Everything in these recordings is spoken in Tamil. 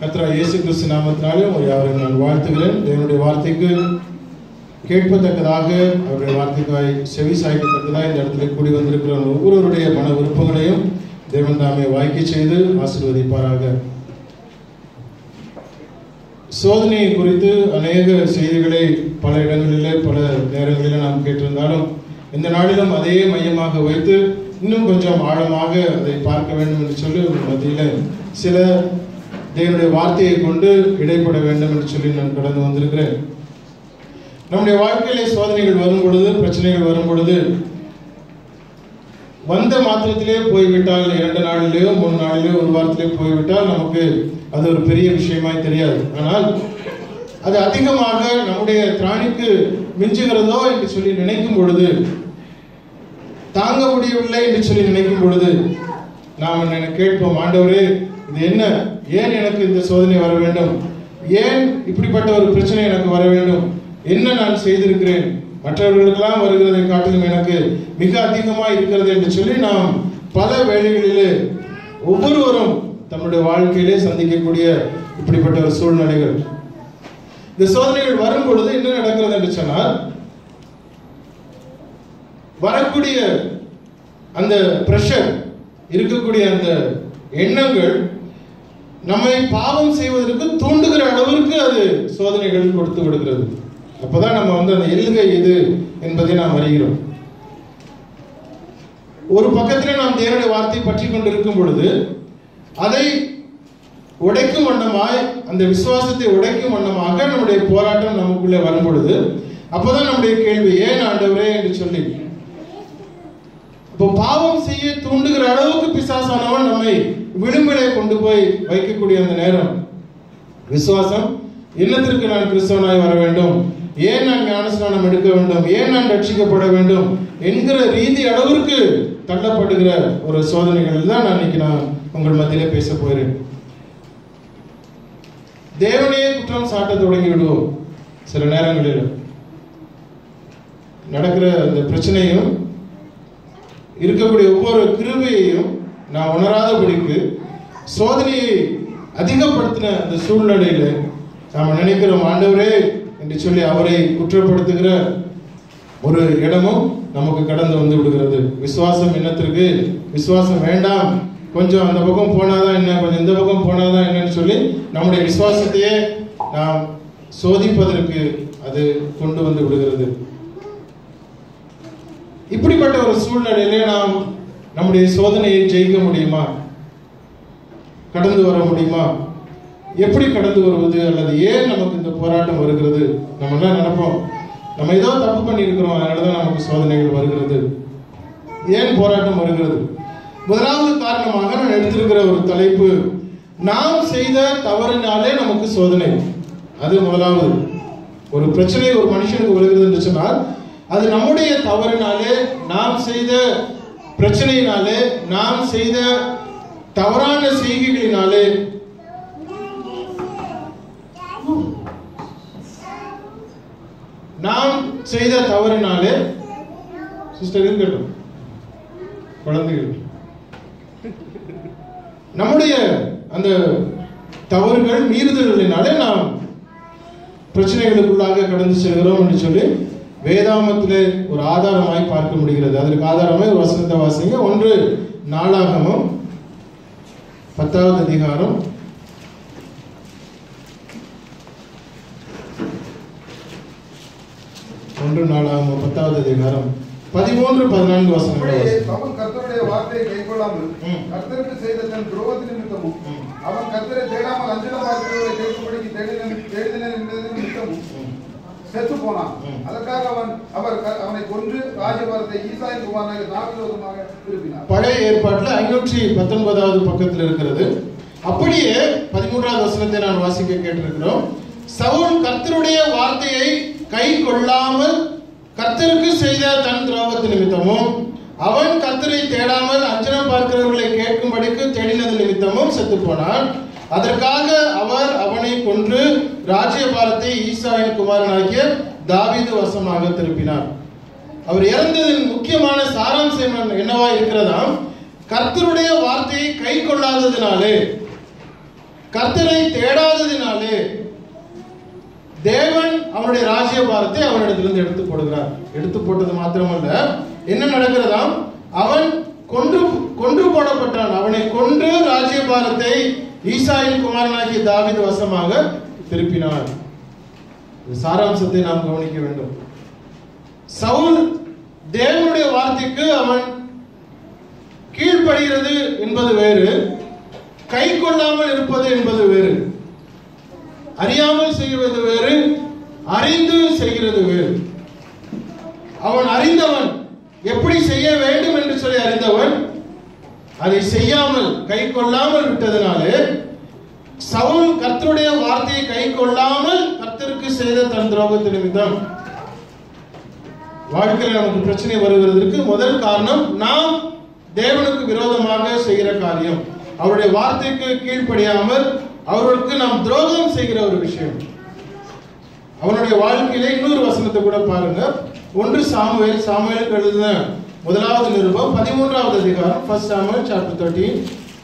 கர்த்தராகிய இயேசு கிறிஸ்து நாமத்தினாலே உங்களை யாரையும் நான் வாழ்த்துகிறேன் தேவனுடைய வார்த்தைக்கு கேட்பத்தக்கதாக அவருடைய வார்த்தைக்காய் செவி சாய்க்கத்தக்கதாக இந்த இடத்துல கூடி வந்திருக்கிற ஒவ்வொருவருடைய மன விருப்பங்களையும் தேவன் தாமே வாய்க்க செய்து ஆசீர்வதிப்பாராக சோதனையை குறித்து அநேக செய்திகளை பல இடங்களிலே பல நேரங்களிலே நாம் கேட்டிருந்தாலும் இந்த நாளிலும் அதே மையமாக வைத்து இன்னும் கொஞ்சம் ஆழமாக அதை பார்க்க வேண்டும் என்று சொல்லி உங்கள் மத்தியில் சில தேவனுடைய வார்த்தையை கொண்டு இடைப்பட வேண்டும் என்று சொல்லி நான் கடந்து வந்திருக்கிறேன் நம்முடைய வாழ்க்கையிலே சோதனைகள் வரும் பொழுது பிரச்சனைகள் வரும் பொழுது வந்த மாத்திரத்திலே போய்விட்டால் இரண்டு நாளிலேயோ மூணு நாளிலேயோ ஒரு வாரத்திலே போய்விட்டால் நமக்கு அது ஒரு பெரிய விஷயமாய் தெரியாது ஆனால் அது அதிகமாக நம்முடைய திராணிக்கு மிஞ்சுகிறதோ என்று சொல்லி நினைக்கும் பொழுது தாங்க முடியவில்லை என்று சொல்லி நினைக்கும் பொழுது நாம் என்ன கேட்போம் ஆண்டவரே இது என்ன ஏன் எனக்கு இந்த சோதனை வர வேண்டும் ஏன் இப்படிப்பட்ட ஒரு பிரச்சனை எனக்கு வர வேண்டும் என்ன நான் செய்திருக்கிறேன் மற்றவர்களுக்கெல்லாம் வருகிறதை காட்டிலும் எனக்கு மிக அதிகமாக இருக்கிறது என்று சொல்லி நாம் பல வேளைகளிலே ஒவ்வொருவரும் தம்முடைய வாழ்க்கையிலே சந்திக்கக்கூடிய இப்படிப்பட்ட ஒரு சூழ்நிலைகள் இந்த சோதனைகள் வரும் பொழுது என்ன நடக்கிறது என்று சொன்னால் வரக்கூடிய அந்த பிரஷர் இருக்கக்கூடிய அந்த எண்ணங்கள் நம்மை பாவம் செய்வதற்கு தூண்டுகிற அளவிற்கு அது சோதனைகள் கொடுத்து விடுகிறது அப்பதான் நம்ம வந்து அந்த எல்கை எது என்பதை நாம் அறிகிறோம் ஒரு பக்கத்திலே நாம் தேவனுடைய வார்த்தை பற்றி கொண்டிருக்கும் பொழுது அதை உடைக்கும் வண்ணமாய் அந்த விசுவாசத்தை உடைக்கும் வண்ணமாக நம்முடைய போராட்டம் நமக்குள்ளே வரும் பொழுது அப்பதான் நம்முடைய கேள்வி ஏன் ஆண்டவரே என்று சொல்லி இப்போ பாவம் செய்ய தூண்டுகிற அளவுக்கு பிசாசானவன் நம்மை விளிம்பிலே கொண்டு போய் வைக்கக்கூடிய அந்த நேரம் விசுவாசம் என்னத்திற்கு நான் கிறிஸ்தவனாய் வர வேண்டும் ஏன் நான் ஞானஸ்நானம் எடுக்க வேண்டும் ஏன் நான் ரட்சிக்கப்பட வேண்டும் என்கிற ரீதி அளவிற்கு தள்ளப்படுகிற ஒரு சோதனைகள் தான் நான் இன்னைக்கு நான் உங்கள் மத்தியிலே பேச போகிறேன் தேவனையே குற்றம் சாட்ட தொடங்கி விடுவோம் சில நேரங்களில் நடக்கிற அந்த பிரச்சனையும் இருக்கக்கூடிய ஒவ்வொரு கிருபையையும் நான் உணராதபடிக்கு சோதனையை அதிகப்படுத்தின அந்த சூழ்நிலையில நாம் நினைக்கிறோம் ஆண்டவரே என்று சொல்லி அவரை குற்றப்படுத்துகிற ஒரு இடமும் நமக்கு கடந்து வந்து விடுகிறது விசுவாசம் என்னத்திற்கு விசுவாசம் வேண்டாம் கொஞ்சம் அந்த பக்கம் போனாதான் என்ன கொஞ்சம் இந்த பக்கம் போனாதான் என்னன்னு சொல்லி நம்முடைய விசுவாசத்தையே நாம் சோதிப்பதற்கு அது கொண்டு வந்து விடுகிறது இப்படிப்பட்ட ஒரு சூழ்நிலையிலே நாம் நம்முடைய சோதனையை ஜெயிக்க முடியுமா கடந்து வர முடியுமா எப்படி கடந்து வருவது அல்லது ஏன் நமக்கு இந்த போராட்டம் வருகிறது நம்ம என்ன நினைப்போம் நம்ம ஏதோ தப்பு பண்ணியிருக்கிறோம் அதனாலதான் நமக்கு சோதனைகள் வருகிறது ஏன் போராட்டம் வருகிறது முதலாவது காரணமாக நான் எடுத்திருக்கிற ஒரு தலைப்பு நாம் செய்த தவறினாலே நமக்கு சோதனை அது முதலாவது ஒரு பிரச்சனை ஒரு மனுஷனுக்கு வருகிறது என்று சொன்னால் அது நம்முடைய தவறினாலே நாம் செய்த பிரச்சனையினாலே நாம் செய்த தவறான செய்கைகளினாலே நாம் செய்த தவறினாலே சிஸ்டர் இருக்கட்டும் குழந்தைகள் நம்முடைய அந்த தவறுகள் மீறுதல்களினாலே நாம் பிரச்சனைகளுக்குள்ளாக கடந்து செல்கிறோம் என்று சொல்லி வேதாமத்திலே ஒரு ஆதாரமாய் பார்க்க முடிகிறது அதற்கு ஆதாரமாய் ஒரு வசனத்தை வாசிங்க ஒன்று நாளாகமும் பத்தாவது அதிகாரம் ஒன்று நாளாகமும் பத்தாவது அதிகாரம் பதிமூன்று பதினான்கு வசனங்களை அப்படியே வாசிங்க. அவன் கர்த்தருடைய வார்த்தையை கைக்கொள்ளாமல் ம். கர்த்தருக்கு செய்த தன் துரோகத்து நிமித்தமும் ம். அவன் கர்த்தரை தேடாமல் அஞ்சல பார்க்கிறவரை கேட்கும்படிக்கு தேடின தேடின நிமித்தமும் ம். செத்து போனான் ம். அதற்காக அவன் அவர் க- அவனை கொன்று ராஜபாரத்தை ஈசாயின் குமாரனாக தாவிரோதமாக திருப்பினார் பழைய ஏற்பாட்டில் ஐநூற்றி பத்தொன்பதாவது பக்கத்தில் இருக்கிறது அப்படியே பதிமூன்றாவது வசனத்தை நான் வாசிக்க கேட்டிருக்கிறோம் சவுல் கர்த்தருடைய வார்த்தையை கை கொள்ளாமல் கர்த்தருக்கு செய்த தன் துரோகத்து நிமித்தமும் அவன் கர்த்தரை தேடாமல் அஞ்சனம் பார்க்கிறவர்களை கேட்கும்படிக்கு தேடினது நிமித்தமும் செத்து போனான் அதற்காக அவர் அவனை கொன்று ராஜ்யபாரத்தை ஈசாயின் குமாரனாகிய தாவீது வசமாக திருப்பினார் அவர் இறந்ததின் முக்கியமான சாராம்சம் என்ன- என்னவா இருக்கிறதாம் கர்த்தருடைய வார்த்தையை கை கொள்ளாததினாலே கர்த்தரை தேடாததினாலே தேவன் அவனுடைய ராஜ்யபாரத்தை அவனிடத்திலிருந்து எடுத்து போடுகிறார் எடுத்து போட்டது மாத்திரமல்ல என்ன நடக்கிறதாம் அவன் கொன்று கொன்று போடப்பட்டான் அவனை கொன்று ராஜ்யபாரத்தை ஈசாயின் குமாரனாகிய தாவீது வசமாக திருப்பினான் இந்த சாராம்சத்தை நாம் கவனிக்க வேண்டும் சவுல் தேவனுடைய வார்த்தைக்கு அவன் கீழ்ப்படுகிறது என்பது வேறு கை கொள்ளாமல் இருப்பது என்பது வேறு அறியாமல் செய்கிறது வேறு அறிந்து செய்கிறது வேறு அவன் அறிந்தவன் எப்படி செய்ய வேண்டும் என்று சொல்லி அறிந்தவன் அதை செய்யாமல் கை கொள்ளாமல் விட்டதனாலே சவுல் கர்த்தருடைய வார்த்தையை கை கொள்ளாமல் கர்த்தருக்கு செய்த தன் துரோகத்தின் நிமித்தம் வாழ்க்கையில் நமக்கு பிரச்சனை வருவதற்கு முதல் காரணம் நாம் தேவனுக்கு விரோதமாக செய்கிற காரியம் அவருடைய வார்த்தைக்கு கீழ்ப்படியாமல் அவர்களுக்கு நாம் துரோகம் செய்கிற ஒரு விஷயம் அவனுடைய வாழ்க்கையில இன்னொரு வசனத்தை கூட பாருங்க ஒன்று சாமுவேல் சாமுவேலுக்கு எழுதின முதலாவது நிருபம் பதிமூன்றாவது அதிகாரம் ஃபர்ஸ்ட் சாமுவேல் சாப்டர் தேர்ட்டீன்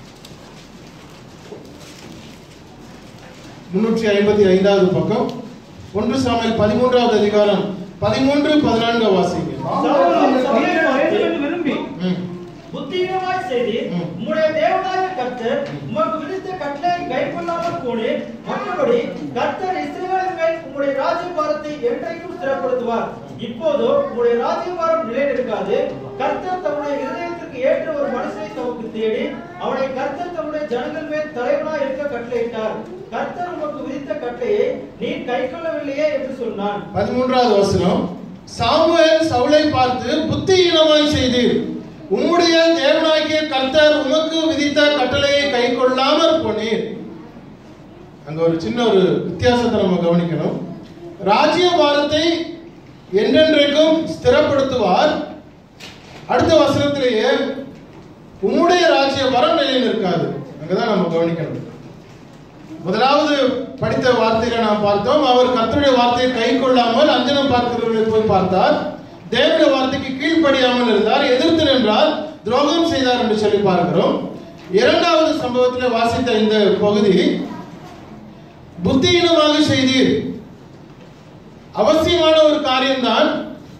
முன்னூற்றி ஐம்பத்தி ஐந்தாவது பக்கம் ஒன்று சாமுவேல் பதிமூன்றாவது அதிகாரம் பதிமூன்று பதினான்கு வாசிங்க சவுல் சபையை வேண்டும் என்று விரும்பி ம். புத்தியீனமாய் செய்து ம். உம்முடைய தேவனாகிய கர்த்தர் உமக்கு விதித்த கட்டளையை கைக்கொள்ளாமல் போனீர் மற்றபடி கர்த்தர் இஸ்ரவேலின் மேல் உம்முடைய ராஜ்யபாரத்தை என்றைக்கும் ஸ்திரப்படுத்துவார் இப்போதோ உம்முடைய ராஜ்யபாரம் நிலைநிற்காது கர்த்தர் தம்முடைய இருதயத்திற்கு ஏற்ற ஒரு மனுஷனை தமக்கு தேடி அவனை கர்த்தர் தம்முடைய ஜனங்கள் மேல் தலைவனாய் இருக்க கட்டளையிட்டார் கர்த்தர் உமக்கு விதித்த கட்டளையை நீ கைக்கொள்ளவில்லையே என்று சொன்னான் பதிமூன்றாவது வசனம் சாமுவேல் சவுலை பார்த்து புத்தியீனமாய் செய்தீர் உம்முடைய தேவனாகிய கர்த்தர் உமக்கு விதித்த கட்டளையை கை கொள்ளாமற் போனீர் அங்க ஒரு சின்ன ஒரு வித்தியாசத்தை நம்ம கவனிக்கணும் ராஜ்ய பாரத்தை என்றென்றைக்கும் ஸ்திரப்படுத்துவார் அடுத்த வசனத்திலேயே உம்முடைய ராஜ்ய வரம் நிலை நிற்காது அங்கதான் நம்ம கவனிக்கணும் முதலாவது படித்த வார்த்தையில நாம் பார்த்தோம் அவர் கர்த்தருடைய வார்த்தையை கை கொள்ளாமல் அஞ்சனம் பார்க்கிறவர்களை போய் பார்த்தார் தேவனுடைய வார்த்தைக்கு கீழ்ப்படியாமல் இருந்தார் எதிர்த்து நின்றார் துரோகம் செய்தார் என்று சொல்லி பார்க்கிறோம் இரண்டாவது சம்பவத்தில் வாசித்த இந்த பகுதி புத்தியீனமாக செய்தீர் அவசியமான ஒரு காரியம்தான்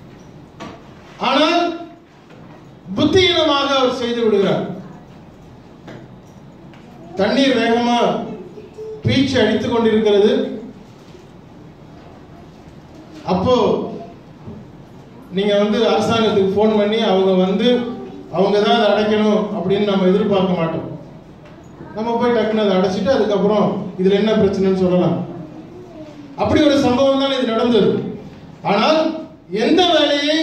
ஆனால் புத்தியீனமாக அவர் செய்து விடுகிறார் தண்ணீர் வேகமா பீச்சு அடித்துக் கொண்டிருக்கிறது அப்போ நீங்க வந்து அரசாங்கத்துக்கு ஃபோன் பண்ணி அவங்க வந்து அவங்க தான் அதை அடைக்கணும் அப்படின்னு நம்ம எதிர்பார்க்க மாட்டோம் நம்ம போய் டக்குன்னு அதை அடைச்சிட்டு அதுக்கப்புறம் இதுல என்ன பிரச்சனைன்னு சொல்லலாம் அப்படி ஒரு சம்பவம் தான் இது நடந்தது ஆனால் எந்த வேலையை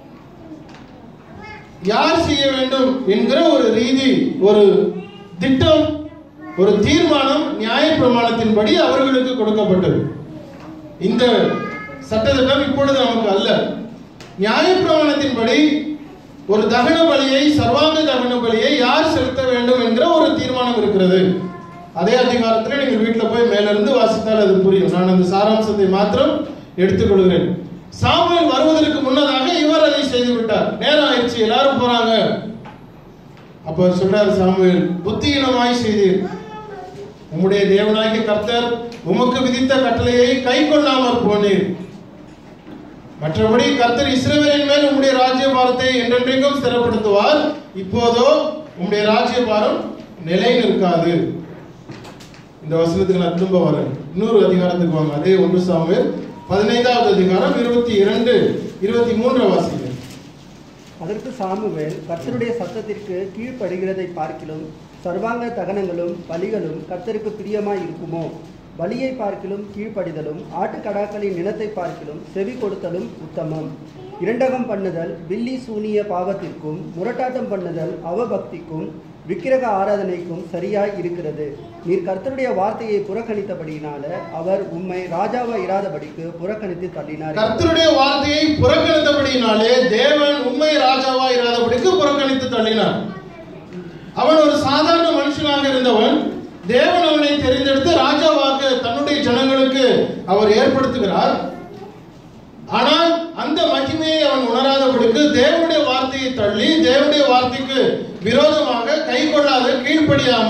யார் செய்ய வேண்டும் என்கிற ஒரு ரீதி ஒரு திட்டம் ஒரு தீர்மானம் நியாய பிரமாணத்தின்படி அவர்களுக்கு கொடுக்கப்பட்டது இந்த சட்டத்திட்டம் இப்பொழுது நமக்கு அல்ல நியாய பிரமாணத்தின்படி ஒரு தகன பலியை சர்வாங்க தகன பலியை யார் செலுத்த வேண்டும் என்கிற ஒரு தீர்மானம் இருக்கிறது அதே அதிகாரத்தில் நீங்கள் வீட்டில் போய் மேலிருந்து வாசித்தால் அது புரியும் நான் அந்த சாராம்சத்தை மாத்திரம் எடுத்துக்கொள்கிறேன் சாமுவேல் வருவதற்கு முன்னதாக இவர் அதை செய்து விட்டார் நேரம் ஆயிடுச்சு எல்லாரும் போறாங்க அப்ப அவர் சொல்றாரு சாமுவேல் புத்தியீனமாய் செய்தீர் உம்முடைய தேவனாகிய கர்த்தர் உமக்கு விதித்த கட்டளையை கை கொள்ளாமற் போனீர் மற்றபடி கர்த்தர் இஸ்ரவேலின் மேல் உம்முடைய ராஜ்யபாரத்தை என்றென்றைக்கும் ஸ்திரப்படுத்துவார் இப்போதோ உம்முடைய ராஜ்யபாரம் நிலை நிற்காது இந்த வசனத்துக்கு நான் திரும்ப வரேன் இன்னொரு அதிகாரத்துக்கு வாங்க அதே ஒன்று சாமுவேல் பதினைந்தாவது அதிகாரம் இருபத்தி இரண்டு இருபத்தி மூன்று வாசிங்க அதற்கு சாமுவேல் கர்த்தருடைய சத்தத்திற்கு கீழ்ப்படுகிறதை பார்க்கிலும் சர்வாங்க தகனங்களும் பலிகளும் கர்த்தருக்கு பிரியமாய் இருக்குமோ பலியை பார்க்கிலும் கீழ்ப்படிதலும் ஆட்டுக்கடாக்களின் நிலத்தை பார்க்கிலும் செவி கொடுத்தலும் உத்தமம் இரண்டகம் பண்ணுதல் பில்லி சூனிய பாவத்திற்கும் முரட்டாட்டம் பண்ணுதல் அவபக்திக்கும் விக்கிரக ஆராதனைக்கும் சரியாய் இருக்கிறது நீர் கர்த்தருடைய வார்த்தையை புறக்கணித்தபடியினால அவர் உம்மை ராஜாவா இராதபடிக்கு புறக்கணித்து தள்ளினார் கர்த்தருடைய வார்த்தையை புறக்கணித்தபடியினாலே தேவன் உண்மை ராஜாவா இராதபடிக்கு புறக்கணித்து தள்ளினார் அவன் ஒரு சாதாரண மனுஷனாக இருந்தவன் தேவன் அவனை தெரிந்தெடுத்து ராஜாவாக தன்னுடைய ஜனங்களுக்கு அவர் ஏற்படுத்துகிறார் ஆனால் அந்த மகிமையை அவன் உணராதபடிக்கு தேவனுடைய வார்த்தையை தள்ளி தேவனுடைய வார்த்தைக்கு விரோதமாக கை கொள்ளாத கீழ்ப்படியாமல்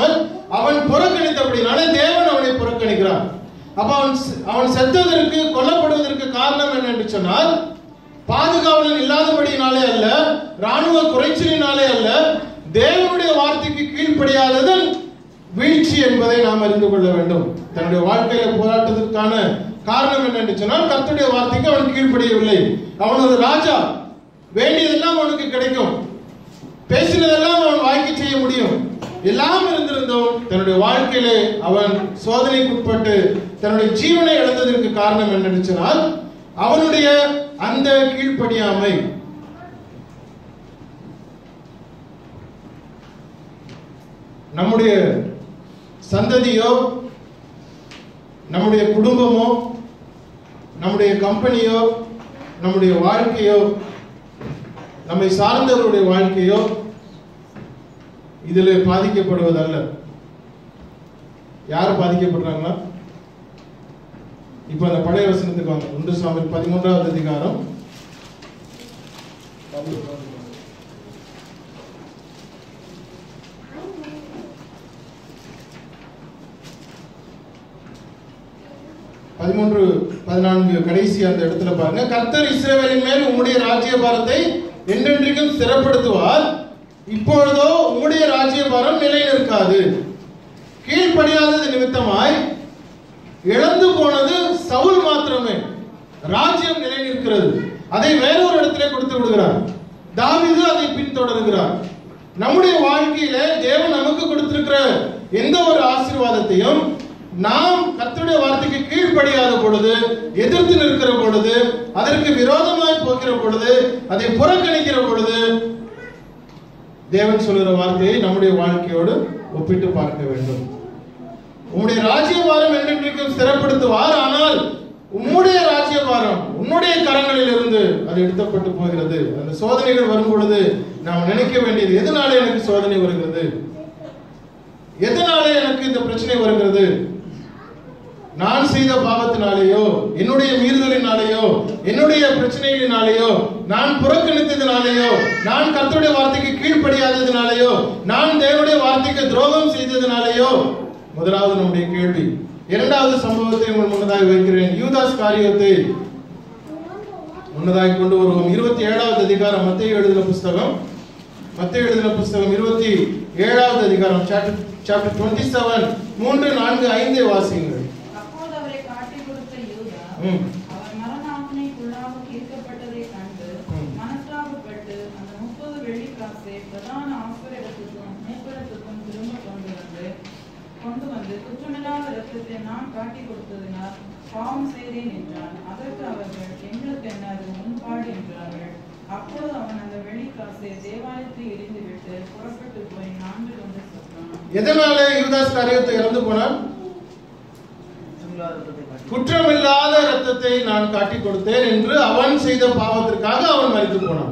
அவன் புறக்கணித்தபடினாலே தேவன் அவனை புறக்கணிக்கிறார் அப்ப அவன் செ- அவன் செத்ததற்கு கொல்லப்படுவதற்கு காரணம் என்ன என்று சொன்னால் பாதுகாவலன் இல்லாதபடியினாலே அல்ல ராணுவ குறைச்சலினாலே அல்ல தேவனுடைய வார்த்தைக்கு கீழ்ப்படியாததன் வீழ்ச்சி என்பதை நாம் அறிந்து கொள்ள வேண்டும் தன்னுடைய வாழ்க்கையில போராட்டத்திற்கான காரணம் என்ன என்று சொன்னால் கர்த்தருடைய வார்த்தைக்கு அவன் கீழ்ப்படியவில்லை அவன் ஒரு ராஜா வேண்டியதெல்லாம் அவனுக்கு கிடைக்கும் பேசினதெல்லாம் அவன் வாய்க்கு செய்ய முடியும் எல்லாம் இருந்திருந்தும் தன்னுடைய வாழ்க்கையிலே அவன் சோதனைக்குட்பட்டு தன்னுடைய ஜீவனை இழந்ததற்கு காரணம் என்னன்னு சொன்னால் அவனுடைய அந்த கீழ்ப்படியாமை நம்முடைய சந்ததியோ நம்முடைய குடும்பமோ நம்முடைய கம்பெனியோ நம்முடைய வாழ்க்கையோ நம்மை சார்ந்தவருடைய வாழ்க்கையோ இதில் பாதிக்கப்படுவதல்ல யார் பாதிக்கப்படுறாங்களா இப்ப அந்த பழைய வசனத்துக்கு வாங்க ஒன்று சாமி பதிமூன்றாவது அதிகாரம் பதிமூன்று பதினான்கு கடைசி அந்த இடத்துல பாருங்க கர்த்தர் இஸ்ரவேலின் மேல் உம்முடைய ராஜ்யபாரத்தை என்றென்றைக்கும் ஸ்திரப்படுத்துவார் இப்பொழுதோ உம்முடைய ராஜ்யபாரம் நிலை நிற்காது கீழ்ப்படியாதது நிமித்தமாய் இழந்து போனது சவுல் மாத்திரமே ராஜ்யம் நிலை நிற்கிறது அதை வேறொரு இடத்திலே கொடுத்து விடுகிறார் தாவீது அதை பின்தொடர்கிறார் நம்முடைய வாழ்க்கையில தேவன் நமக்கு கொடுத்திருக்கிற எந்த ஒரு ஆசீர்வாதத்தையும் நாம் கர்த்தருடைய வார்த்தைக்கு கீழ்ப்படியாத பொழுது எதிர்த்து நிற்கிற பொழுது அதற்கு விரோதமாய் போகிற பொழுது அதை புறக்கணிக்கிற பொழுது தேவன் சொல்லுகிற வார்த்தையை நம்முடைய வாழ்க்கையோடு ஒப்பிட்டு பார்க்க வேண்டும் உம்முடைய ராஜ்யபாரம் என்றென்றைக்கும் ஸ்திரப்படுத்துவார் ஆனால் உம்முடைய ராஜ்யபாரம் உன்னுடைய கரங்களில் இருந்து அது எடுத்தப்பட்டு போகிறது அந்த சோதனைகள் வரும் பொழுது நாம் நினைக்க வேண்டியது எதனால எனக்கு சோதனை வருகிறது எதனால எனக்கு இந்த பிரச்சனை வருகிறது நான் செய்த பாவத்தினாலேயோ என்னுடைய மீறுதலினாலேயோ என்னுடைய பிரச்சனைகளினாலேயோ நான் புறக்கணித்ததினாலேயோ நான் கர்த்தருடைய வார்த்தைக்கு கீழ்ப்படியாததினாலேயோ நான் தேவனுடைய வார்த்தைக்கு துரோகம் செய்ததினாலேயோ முதலாவது நம்முடைய கேள்வி இரண்டாவது சம்பவத்தை உங்கள் முன்னதாக வைக்கிறேன் யூதாஸ் காரியத்தை முன்னதாக கொண்டு வருவோம் இருபத்தி ஏழாவது அதிகாரம் மத்திய எழுதின புஸ்தகம் மத்திய எழுதின புஸ்தகம் இருபத்தி ஏழாவது அதிகாரம் சாப்டர் டுவெண்ட்டி செவன் மூன்று நான்கு ஐந்தை வாசியுங்கள் அப்போது அவரை காட்டிக் கொடுத்த யூதா, ம். அவர் மரணாசனைக்குள்ளாக தீர்க்கப்பட்டதைக் கண்டு, ம். மனஸ்தாபப்பட்டு, அந்த முப்பது வெள்ளிக்காசை பிரதான ஆசிரியத்துக்கும் மூப்பருக்கும் திரும்ப கொண்டு வந்து கொண்டு வந்து குற்றமில்லாத இரத்தத்தை நான் காட்டிக் கொடுத்ததினால் பாவம் செய்தேன் என்றான் அதற்கு அவர்கள் எங்களுக்கு என்ன அது முன்பாடு என்றார்கள் அப்போது அவன் அந்த வெள்ளிக்காசை தேவாலயத்தை எரிந்துவிட்டு புறப்பட்டு போய் நான்கு கொண்டு சென்றான் எதனால யூதாஸ் காரியத்தை இறந்து போனான் குற்றமில்லாத ரத்தத்தை நான் காட்டிக் கொடுத்தேன் என்று அவன் செய்த பாவத்திற்காக அவன் மறித்து போனான்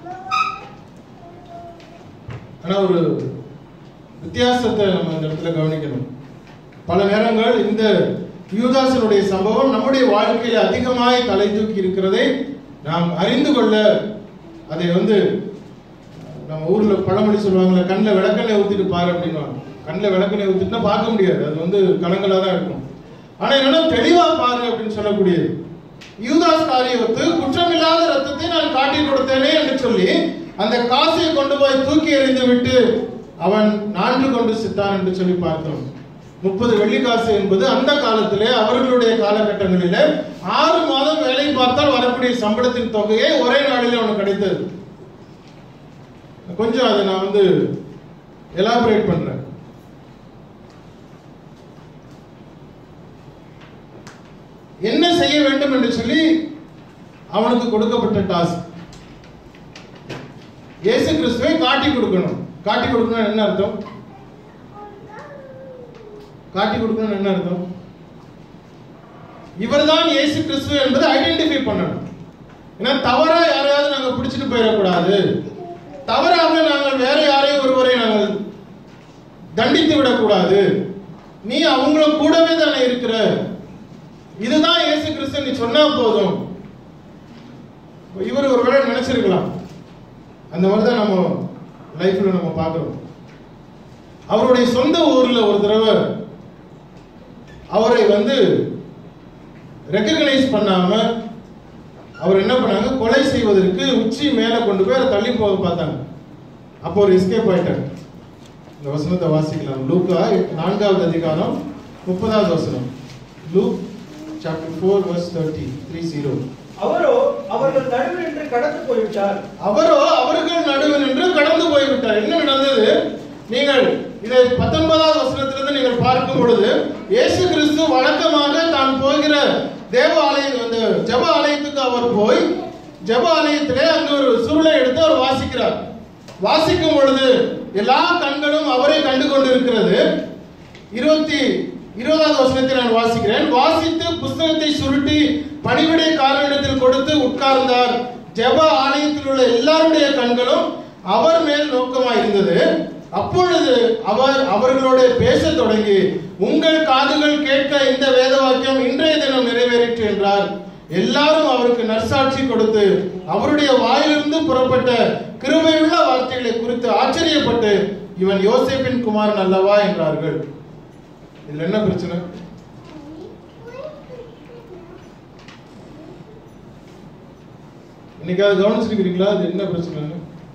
ஆனா ஒரு வித்தியாசத்தை நம்ம இந்த இடத்துல கவனிக்கணும் பல நேரங்கள் இந்த யூதாசனுடைய சம்பவம் நம்முடைய வாழ்க்கையில அதிகமாய் தலை தூக்கி இருக்கிறதை நாம் அறிந்து கொள்ள அதை வந்து நம்ம ஊர்ல பழமொழி சொல்லுவாங்கல்ல கண்ணில் விளக்கெண்ணெய் ஊத்திட்டு பாரு அப்படின்னுவாங்க கண்ணில் விளக்கெண்ணெய் ஊத்திட்டுனா பார்க்க முடியாது அது வந்து கலங்களா தான் இருக்கும் ஆனா என்னன்னா தெளிவா பாரு அப்படின்னு சொல்லக்கூடியது யூதாஸ் காரியத்து குற்றமில்லாத ரத்தத்தை நான் காட்டி கொடுத்தேனே என்று சொல்லி அந்த காசை கொண்டு போய் தூக்கி எறிந்து விட்டு அவன் நான்கு கொண்டு சித்தான் என்று சொல்லி பார்த்தோம் முப்பது வெள்ளிக்காசு என்பது அந்த காலத்திலே அவர்களுடைய காலகட்டங்களிலே ஆறு மாதம் வேலை பார்த்தால் வரக்கூடிய சம்பளத்தின் தொகையை ஒரே நாளிலே அவனுக்கு கிடைத்தது கொஞ்சம் அதை நான் வந்து எலாபரேட் பண்றேன் என்ன செய்ய வேண்டும் என்று சொல்லி அவனுக்கு கொடுக்கப்பட்ட டாஸ்க் இயேசு கிறிஸ்துவை காட்டி கொடுக்கணும் காட்டி கொடுக்கணும் என்ன அர்த்தம் காட்டி கொடுக்கணும் என்ன அர்த்தம் இவர்தான் இயேசு கிறிஸ்து என்பதை ஐடென்டிஃபை பண்ணணும் ஏன்னா தவறா யாரையாவது நாங்க பிடிச்சிட்டு போயிடக்கூடாது தவறாக நாங்கள் வேற யாரையும் ஒருவரை நாங்கள் தண்டித்து விடக்கூடாது நீ அவங்கள கூடவே தானே இருக்கிற இதுதான் இயேசு கிறிஸ்து நீ சொன்னா போதும் இவர் ஒருவேளை நினைச்சிருக்கலாம் அந்த மாதிரி தான் நம்ம லைஃப்ல நம்ம பார்க்கிறோம் அவருடைய சொந்த ஊர்ல ஒரு தடவை அவரை வந்து ரெக்கக்னைஸ் பண்ணாம அவர் என்ன பண்ணாங்க கொலை செய்வதற்கு உச்சி மேல கொண்டு போய் அதை தள்ளி போக பார்த்தாங்க அப்போ ஒரு எஸ்கேப் ஆயிட்டார் இந்த வசனத்தை வாசிக்கலாம் லூக்கா நான்காவது அதிகாரம் முப்பதாவது வசனம் Luke chapter four verse thirty three zero அவரோ அவர்கள் நடுவில் நின்று கடந்து போய்விட்டார் அவரோ அவர்கள் நடுவில் நின்று கடந்து போய்விட்டார் என்ன நடந்தது நீங்கள் இதை பத்தொன்பதாவது வசனத்திலிருந்து நீங்கள் பார்க்கும் பொழுது இயேசு கிறிஸ்து வழக்கமாக தான் போகிற தேவ ஆலயம் அந்த ஜெப ஆலயத்துக்கு அவர் போய் ஜெப ஆலயத்திலே அங்கு ஒரு சுருளை எடுத்து அவர் வாசிக்கிறார் வாசிக்கும் பொழுது எல்லா கண்களும் அவரை கண்டு கொண்டிருக்கிறது இருபத்தி இருபதாவது வசனத்தை நான் வாசிக்கிறேன் வாசித்து புஸ்தகத்தை சுருட்டி பணிவிடைக்காரனிடத்தில் கொடுத்து உட்கார்ந்தார் ஜெப ஆலயத்தில் உள்ள எல்லாருடைய கண்களும் அவர் மேல் நோக்கமாய் இருந்தது அப்பொழுது அவர் அவர்களோட பேசத் தொடங்கி உங்கள் காதுகள் கேட்க இந்த வேத வாக்கியம் இன்றைய தினம் நிறைவேறிற்று என்றார் எல்லாரும் அவருக்கு நற்சாட்சி கொடுத்து அவருடைய வாயிலிருந்து புறப்பட்ட கிருபையுள்ள வார்த்தைகளை குறித்து ஆச்சரியப்பட்டு இவன் யோசேப்பின் குமாரன் அல்லவா என்றார்கள் இதுல என்ன பிரச்சனை இன்னைக்காவது கவனிச்சிருக்கிறீங்களா அது என்ன பிரச்சனை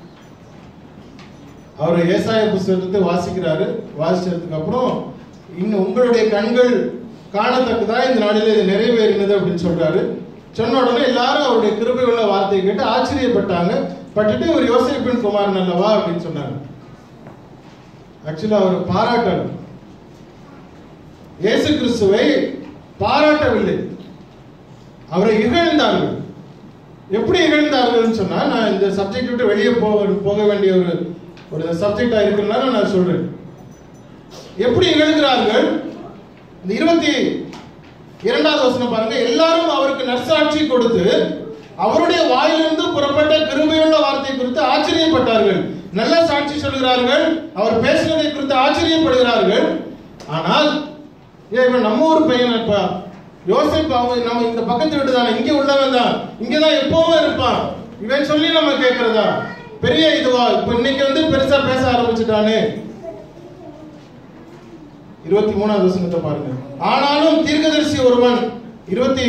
அவர் ஏசாய புஸ்தகத்தை வாசிக்கிறாரு வாசிச்சதுக்கு அப்புறம் இன்னும் உங்களுடைய கண்கள் காணத்தக்கதா இந்த நாளில் இது நிறைவேறினது அப்படின்னு சொல்றாரு சொன்ன உடனே எல்லாரும் அவருடைய கிருபை உள்ள வார்த்தையை கேட்டு ஆச்சரியப்பட்டாங்க பட்டுட்டு ஒரு யோசிப்பின் குமாரன் அல்லவா அப்படின்னு சொன்னாங்க ஆக்சுவலா அவர் பாராட்டணும் இயேசு கிறிஸ்துவை பாராட்டவில்லை அவரை இகழ்ந்தார்கள் எப்படி இகழ்ந்தார்கள்னு சொன்னா நான் இந்த சப்ஜெக்ட் விட்டு வெளியே போக போக வேண்டிய ஒரு ஒரு சப்ஜெக்டா இருக்குன்னா நான் சொல்றேன் எப்படி இகழ்கிறார்கள் இந்த இருபத்தி இரண்டாவது வசனம் பாருங்க எல்லாரும் அவருக்கு நற்சாட்சி கொடுத்து அவருடைய வாயிலிருந்து புறப்பட்ட கிருபையுள்ள வார்த்தை குறித்து ஆச்சரியப்பட்டார்கள் நல்ல சாட்சி சொல்கிறார்கள் அவர் பேசுவதை குறித்து ஆச்சரியப்படுகிறார்கள் ஆனால் ஏன் இவன் நம்ம ஊர் பையன் இப்ப யோசிப்பு அவங்க நம்ம இந்த பக்கத்து வீட்டு தானே இங்க உள்ளவன் தான் இங்கதான் எப்பவும் இருப்பான் இவன் சொல்லி நம்ம கேட்கறதா பெரிய இதுவா இப்ப இன்னைக்கு வந்து பெருசா பேச ஆரம்பிச்சுட்டானே இருபத்தி மூணாவது வசனத்தை பாருங்க ஆனாலும் தீர்க்கதரிசி ஒருவன் இருபத்தி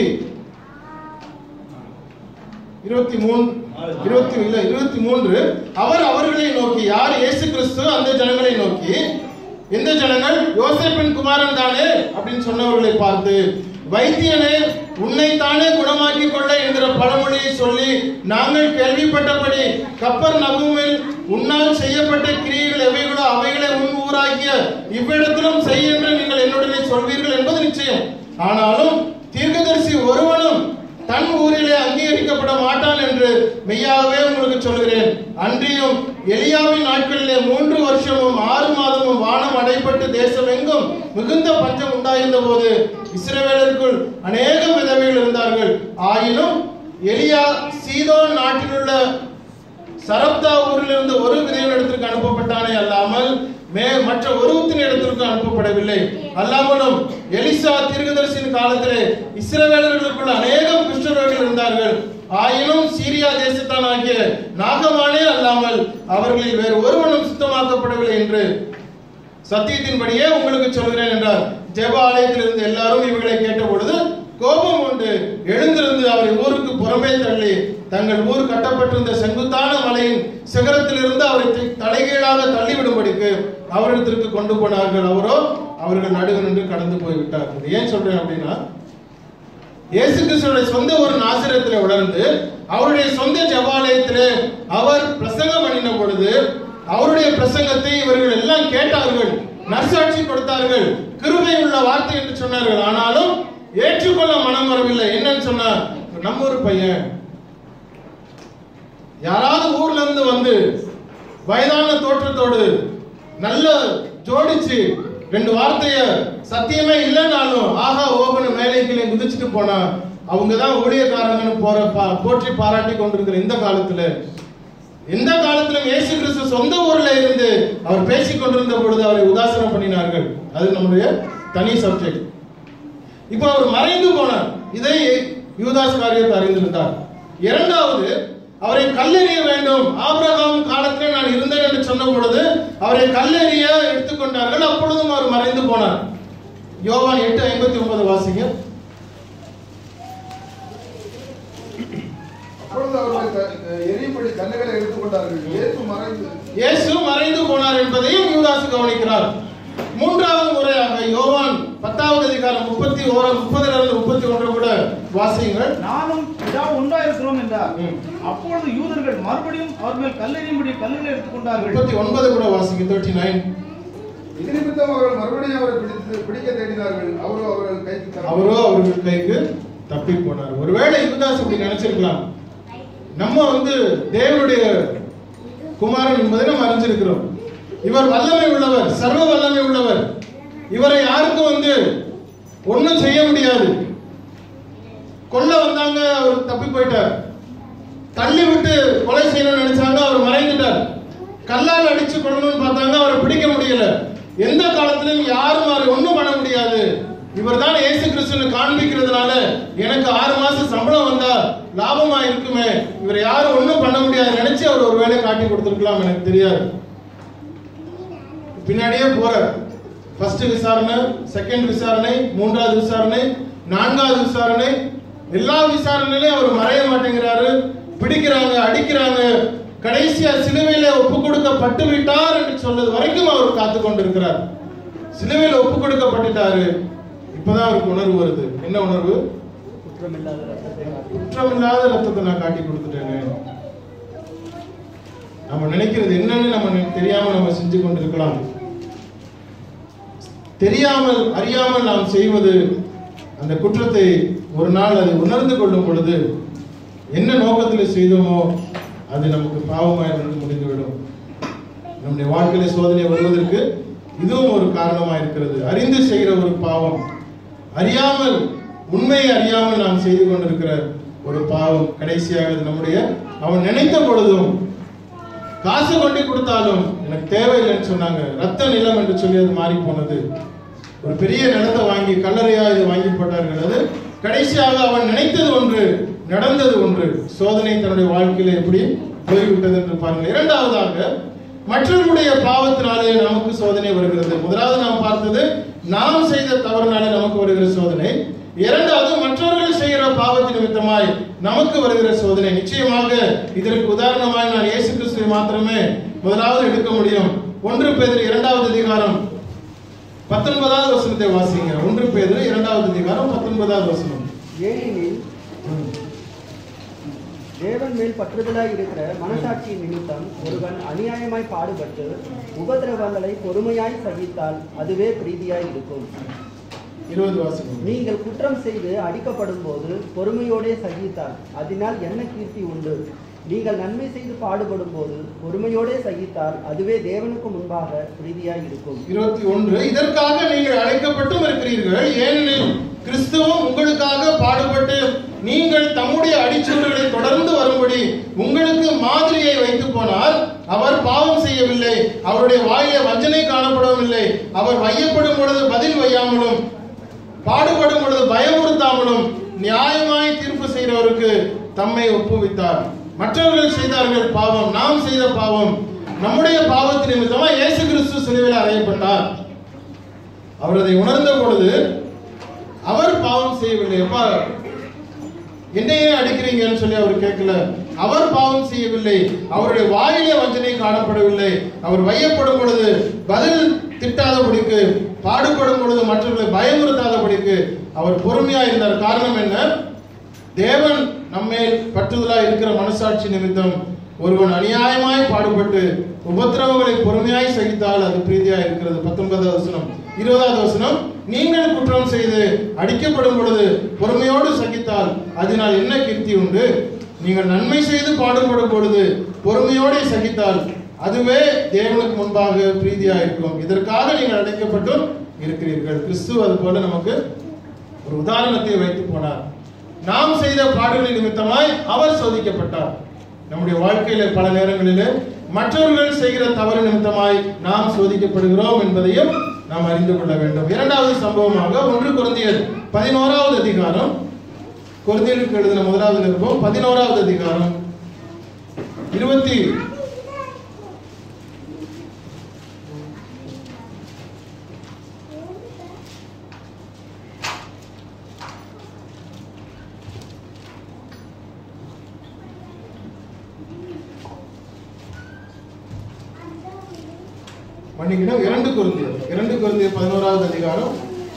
இருபத்தி மூணு இருபத்தி இல்ல இருபத்தி மூன்று அவர் அவர்களை நோக்கி யார் இயேசு கிறிஸ்து அந்த ஜனங்களை நோக்கி எந்த ஜனங்கள் யோசேப்பின் குமாரன் தானே அப்படின்னு சொன்னவர்களை பார்த்து வைத்தியனே உன்னை தானே குணமாக்கி கொள்ள என்கிற பழமொழியை சொல்லி நாங்கள் கேள்விப்பட்டபடி கப்பர் நபுமில் உன்னால் செய்யப்பட்ட கிரியைகள் எவைகளோ அவைகளை உன் ஊராகிய இவ்விடத்திலும் செய் என்று நீங்கள் என்னுடனே சொல்வீர்கள் என்பது நிச்சயம் ஆனாலும் தீர்க்கதரிசி ஒருவனும் தன் ஊரிலே அங்கீகரிக்கப்பட மாட்டான் என்று மெய்யாகவே உங்களுக்கு சொல்கிறேன் அன்றியும் எலியாவின் நாட்களிலே மூன்று வருஷமும் ஆறு மாதமும் வானம் அடைப்பட்டு தேசம் எங்கும் மிகுந்த பஞ்சம் உண்டாயிருந்த போது இஸ்ரவேலருக்குள் அநேக விதவைகள் இருந்தார்கள் ஆயினும் எலியா சீதோன் நாட்டிலுள்ள சரப்தா ஊரிலிருந்து ஒரு விதையின் இடத்திற்கு அனுப்பப்பட்டானே அல்லாமல் மே மற்ற ஒருவத்தின் இடத்திற்கு அனுப்பப்படவில்லை அல்லாமலும் எலிசா தீர்க்கதரிசியின் காலத்திலே இஸ்ரவேலர்களுக்குள் அநேகம் கிறிஸ்தவர்கள் இருந்தார்கள் ஆயினும் சீரியா தேசத்தானாகிய நாகமானே அல்லாமல் அவர்களில் வேறு ஒருவனும் சுத்தமாக்கப்படவில்லை என்று சத்தியத்தின்படியே உங்களுக்கு சொல்கிறேன் என்றார் ஜெப ஆலயத்தில் இருந்த எல்லாரும் இவர்களை கேட்ட பொழுது கோபம் உண்டு எழுந்திருந்து அவரை ஊருக்கு புறமே தள்ளி தங்கள் ஊர் கட்டப்பட்டிருந்த செங்குத்தான மலையின் சிகரத்திலிருந்து அவரை தி- தலைகீழாக தள்ளிவிடும்படிக்கு அவரிடத்திற்கு கொண்டு போனார்கள் அவரோ அவர்கள் நடுவு நின்று கடந்து போய்விட்டார் இது ஏன் சொல்றேன் அப்படின்னா இயேசு கிறிஸ்துடைய சொந்த ஒரு நாசிரத்திலே வளர்ந்து அவருடைய சொந்த ஜபாலயத்திலே அவர் பிரசங்கம் பண்ணின பொழுது அவருடைய பிரசங்கத்தை இவர்கள் எல்லாம் கேட்டார்கள் நற்சாட்சி கொடுத்தார்கள் கிருபை உள்ள வார்த்தை என்று சொன்னார்கள் ஆனாலும் ஏற்றுக்கொள்ள மனம் வரவில்லை என்னன்னு சொன்னா நம்ம ஒரு பையன் யாராவது ஊர்ல இருந்து வந்து வயதான தோற்றத்தோடு நல்ல ஜோடிச்சு ரெண்டு வார்த்தைய சத்தியமே இல்லைனாலும் ஆஹா ஓகனு மேலே கீழே குதிச்சுட்டு போனா அவங்க தான் ஊழியக்காரங்கன்னு போற பா- போற்றி பாராட்டி கொண்டிருக்கிற இந்த காலத்துல எந்த காலத்திலும் இயேசு கிறிஸ்து சொந்த ஊர்ல இருந்து அவர் பேசிக் கொண்டிருந்த பொழுது அவரை உதாசனம் பண்ணினார்கள் அது நம்முடைய தனி சப்ஜெக்ட் இப்போ அவர் மறைந்து போனார் இதை யூதாஸ் காரியத்தை அறிந்திருந்தார் இரண்டாவது அவரை கல்லெறிய வேண்டும் ஆபிரகாம் காலத்திலே நான் இருந்தேன் என்று சொன்ன பொழுது அவரை கல்லெறிய எடுத்துக்கொண்டார்கள் அப்பொழுதும் அவர் மறைந்து போனார் யோவான் எட்டு ஐம்பத்தி ஒன்பது வாசிங்க அப்பொழுது அவர்கள் க- எரியும்படி கல்லுகளை எடுத்துக்கொண்டார்கள் இயேசு மறைந்து இயேசு மறைந்து போனார் என்பதையும் யூதாசு கவனிக்கிறார் மூன்றாவது முறையாக யோவான் பத்தாவது அதிகாரம் முப்பத்தி ஓர முப்பதுல இருந்து முப்பத்தி ஒன்று கூட வாசியுங்கள் நானும் இதா உண்டாயிருக்கிறோம் என்றார் ம். அப்பொழுது யூதர்கள் மறுபடியும் அவர் மேல் கல்லெறியும்படி கல்லுகளை எடுத்துக்கொண்டார்கள் முப்பத்தி ஒன்பது கூட வாசிங்க தேர்ட்டி நைன் இது நிமித்தம் அவர்கள் மறுபடியும் அவரை பிடித்து பிடிக்க தேடினார்கள் அவரோ அவர்கள் கைக்கு தர அவரோ அவர்கள் கைக்கு தப்பி போனார் ஒருவேளை யுவதாஸ் இப்படி நினைச்சிருக்கலாம் நம்ம வந்து தேவனுடைய குமாரன் என்பதை நம்ம அறிஞ்சிருக்கிறோம் இவர் வல்லமை உள்ளவர் சர்வ வல்லமை உள்ளவர் இவரை யாருக்கும் வந்து ஒண்ணும் செய்ய முடியாது கொல்ல வந்தாங்க அவர் தப்பி போயிட்டார் தள்ளி விட்டு கொலை செய்யணும்னு நினைச்சாங்க அவர் மறைந்துட்டார் கல்லால் அடிச்சு கொள்ளணும்னு பார்த்தாங்க அவரை பிடிக்க முடியல எந்த காலத்திலும் யாரும் அவரை ஒண்ணும் பண்ண முடியாது இவர் தான் இயேசு கிறிஸ்துன்னு காண்பிக்கிறதுனால எனக்கு ஆறு மாசம் சம்பளம் வந்தா லாபமா இருக்குமே இவரை யாரும் ஒண்ணும் பண்ண முடியாது நினைச்சு அவர் ஒரு வேலை காட்டி கொடுத்திருக்கலாம் எனக்கு தெரியாது பின்னாடியே போறார் ஃபர்ஸ்ட் விசாரணை செகண்ட் விசாரணை மூன்றாவது விசாரணை நான்காவது விசாரணை எல்லா விசாரணையிலும் அவர் மறைய மாட்டேங்கிறாரு பிடிக்கிறாங்க அடிக்கிறாங்க கடைசியா சிலுவையில ஒப்பு கொடுக்கப்பட்டு விட்டார் என்று சொல்றது வரைக்கும் அவர் காத்து கொண்டிருக்கிறார் சிலுவையில ஒப்பு கொடுக்கப்பட்டுட்டாரு இப்பதான் அவருக்கு உணர்வு வருது என்ன உணர்வு குற்றமில்லாத ரத்தத்தை காட்டி குற்றமில்லாத ரத்தத்தை நான் காட்டி கொடுத்துட்டேனே நம்ம நினைக்கிறது என்னன்னு நம்ம நி- தெரியாம நம்ம செஞ்சு கொண்டிருக்கலாம் தெரியாமல் அறியாமல் நாம் செய்வது அந்த குற்றத்தை ஒரு நாள் அதை உணர்ந்து கொள்ளும் பொழுது என்ன நோக்கத்தில் செய்தோமோ அது நமக்கு பாவமாய் வந்து முடிந்துவிடும் நம்முடைய வாழ்க்கையில சோதனை வருவதற்கு இதுவும் ஒரு காரணமா இருக்கிறது அறிந்து செய்கிற ஒரு பாவம் அறியாமல் உண்மையை அறியாமல் நாம் செய்து கொண்டிருக்கிற ஒரு பாவம் கடைசியாக அது நம்முடைய அவன் நினைத்த பொழுதும் காசு கொண்டு கொடுத்தாலும் எனக்கு தேவையில்லைன்னு சொன்னாங்க ரத்த நிலம் என்று சொல்லி அது மாறி போனது ஒரு பெரிய நிலத்தை வாங்கி கல்லறையா இது வாங்கி போட்டார்கள் அது கடைசியாக அவன் நினைத்தது ஒன்று நடந்தது ஒன்று சோதனை தன்னுடைய வாழ்க்கையில எப்படி போய்விட்டது என்று பாருங்கள் இரண்டாவதாக மற்றவர்களுடைய பாவத்தினாலே நமக்கு சோதனை வருகிறது முதலாவது நாம் பார்த்தது நாம் செய்த தவறுனாலே நமக்கு வருகிற சோதனை இரண்டாவது மற்றவர்கள் செய்கிற பாவத்தின் நிமித்தமாய் நமக்கு வருகிற சோதனை நிச்சயமாக இதற்கு உதாரணமாய் நான் இயேசு கிறிஸ்துவை மாத்திரமே முதலாவது எடுக்க முடியும் ஒன்று பேர் இரண்டாவது அதிகாரம் பத்தொன்பதாவது வசனத்தை வாசிங்க ஒன்று பேர் இரண்டாவது அதிகாரம் பத்தொன்பதாவது வசனம் ஏனெனில் தேவன் மேல் பற்றுதலாய் இருக்கிற மனசாட்சியின் நிமித்தம் ஒருவன் அநியாயமாய் பாடுபட்டு உபதிரவங்களை பொறுமையாய் சகித்தால் அதுவே பிரீதியாய் இருக்கும் இருபது வாசகம் நீங்கள் குற்றம் செய்து அடிக்கப்படும் போது பொறுமையோடே சகித்தால் அதனால் என்ன கீர்த்தி உண்டு நீங்கள் நன்மை செய்து பாடுபடும் போது பொறுமையோடே சகித்தால் அதுவே தேவனுக்கு முன்பாக பிரீதியாய் இருக்கும் இருபத்தி ஒன்று இதற்காக நீங்கள் அழைக்கப்பட்டும் இருக்கிறீர்கள் ஏனெனில் கிறிஸ்துவும் உங்களுக்காக பாடுபட்டு நீங்கள் தம்முடைய அடிச்சுவடுகளை தொடர்ந்து வரும்படி உங்களுக்கு மாதிரியை வைத்து போனார் அவர் பாவம் செய்யவில்லை அவருடைய வாயில வஞ்சனை காணப்படவில்லை அவர் வையப்படும் பொழுது பதில் வையாமலும் பாடுபடும் பொழுது பயமுறுத்தாமலும் நியாயமாய் தீர்ப்பு செய்கிறவருக்கு தம்மை ஒப்புவித்தார் மற்றவர்கள் செய்தார்கள் பாவம் நாம் செய்த பாவம் நம்முடைய பாவத்தின் நிமித்தமா இயேசு கிறிஸ்து சிலுவையில் அறையப்பட்டார் அவர் அதை உணர்ந்த பொழுது அவர் பாவம் செய்யவில்லை அப்பா என்னையே அடிக்கிறீங்கன்னு சொல்லி அவர் கேட்கல அவர் பாவம் செய்யவில்லை அவருடைய வாயிலே வஞ்சனை காணப்படவில்லை அவர் வையப்படும் பொழுது பதில் திட்டாதபடிக்கு பாடுபடும் பொழுது மற்றவர்களை பயமுறுத்தாதபடிக்கு அவர் பொறுமையா இருந்தார் காரணம் என்ன தேவன் நம்மேல் பற்றுதலா இருக்கிற மனசாட்சி நிமித்தம் ஒருவன் அநியாயமாய் பாடுபட்டு உபத்திரவங்களை பொறுமையாய் சகித்தால் அது பிரீதியா இருக்கிறது பத்தொன்பதாவது வசனம் இருபதாவது வசனம் நீங்கள் குற்றம் செய்து அடிக்கப்படும் பொழுது பொறுமையோடு சகித்தால் அதனால் என்ன கீர்த்தி உண்டு நீங்கள் நன்மை செய்து பாடுபடும் பொழுது பொறுமையோடு சகித்தால் அதுவே தேவனுக்கு முன்பாக பிரீதியா இருக்கும் இதற்காக நீங்கள் அழைக்கப்பட்டும் இருக்கிறீர்கள் கிறிஸ்து அது போல நமக்கு ஒரு உதாரணத்தை வைத்து போனார் நாம் செய்த பாடுகளின் நிமித்தமாய் அவர் சோதிக்கப்பட்டார் நம்முடைய வாழ்க்கையில பல நேரங்களிலே மற்றவர்கள் செய்கிற தவறு நிமித்தமாய் நாம் சோதிக்கப்படுகிறோம் என்பதையும் நாம் அறிந்து கொள்ள வேண்டும் இரண்டாவது சம்பவமாக ஒன்று குழந்தையர் பதினோராவது அதிகாரம் குழந்தைகளுக்கு எழுதின முதலாவது நிருபம் பதினோராவது அதிகாரம் இருபத்தி மன்னிக்கணும் இரண்டு குருந்தியர் இரண்டு குருந்தியர் பதினோராவது அதிகாரம்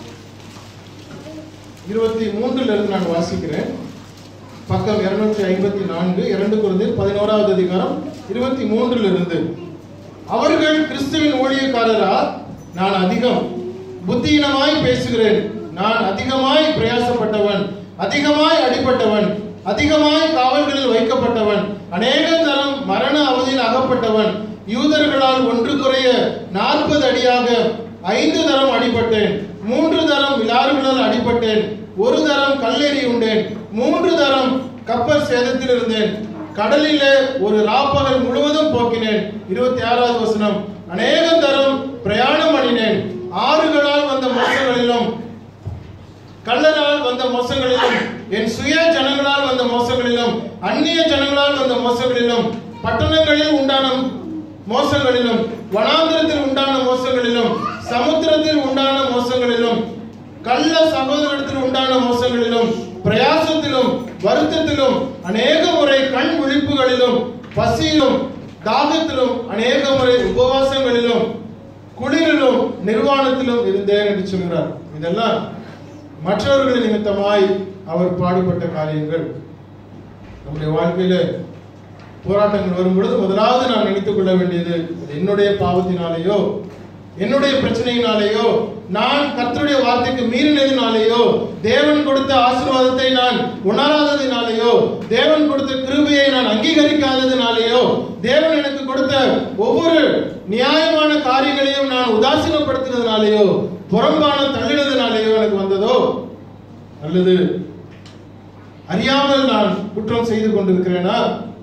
இருபத்தி மூன்றுல இருந்து நான் வாசிக்கிறேன் பக்கம் இருநூற்றி ஐம்பத்தி நான்கு இரண்டு குருந்தியர் பதினோராவது அதிகாரம் இருபத்தி மூன்றுல இருந்து அவர்கள் கிறிஸ்துவின் ஊழியக்காரரா நான் அதிகம் புத்தியினமாய் பேசுகிறேன் நான் அதிகமாய் பிரயாசப்பட்டவன் அதிகமாய் அடிபட்டவன் அதிகமாய் காவல்களில் வைக்கப்பட்டவன் அநேக தரம் மரண அவதியில் அகப்பட்டவன் யூதர்களால் ஒன்று குறைய நாற்பது அடியாக ஐந்து தரம் அடிபட்டேன் மூன்று தரம் விலாறுகளால் அடிபட்டேன் ஒரு தரம் கல்லெறி உண்டேன் மூன்று தரம் கப்பல் சேதத்தில் இருந்தேன் கடலிலே ஒரு ராப்பகல் முழுவதும் போக்கினேன் இருபத்தி ஆறாவது வசனம் அநேக தரம் பிரயாணம் பண்ணினேன் ஆறுகளால் வந்த மோசங்களிலும் கள்ளனால் வந்த மோசங்களிலும் என் சுய ஜனங்களால் வந்த மோசங்களிலும் அந்நிய ஜனங்களால் வந்த மோசங்களிலும் பட்டணங்களில் உண்டான மோசங்களிலும் வனாந்திரத்தில் உண்டான மோசங்களிலும் சமுத்திரத்தில் உண்டான மோசங்களிலும் கள்ள சகோதரத்தில் உண்டான மோசங்களிலும் பிரயாசத்திலும் வருத்தத்திலும் அநேக முறை கண் விழிப்புகளிலும் பசியிலும் தாகத்திலும் அநேக முறை உபவாசங்களிலும் குளிரிலும் நிர்வாணத்திலும் இருந்தேன் என்று சொல்கிறார் இதெல்லாம் மற்றவர்கள் நிமித்தமாய் அவர் பாடுபட்ட காரியங்கள் நம்முடைய வாழ்க்கையில போராட்டங்கள் வரும் பொழுது முதலாவது நான் நினைத்துக் கொள்ள வேண்டியது அது என்னுடைய பாவத்தினாலேயோ என்னுடைய பிரச்சனையினாலேயோ நான் கர்த்தருடைய வார்த்தைக்கு மீறினதினாலேயோ தேவன் கொடுத்த ஆசீர்வாதத்தை நான் உணராததினாலேயோ தேவன் கொடுத்த கிருபையை நான் அங்கீகரிக்காததினாலேயோ தேவன் எனக்கு கொடுத்த ஒவ்வொரு நியாயமான காரியங்களையும் நான் உதாசீனப்படுத்தினதுனாலேயோ புறம்பான தள்ளினதுனாலேயோ எனக்கு வந்ததோ அல்லது அறியாமல் நான் குற்றம் செய்து கொண்டிருக்கிறேனா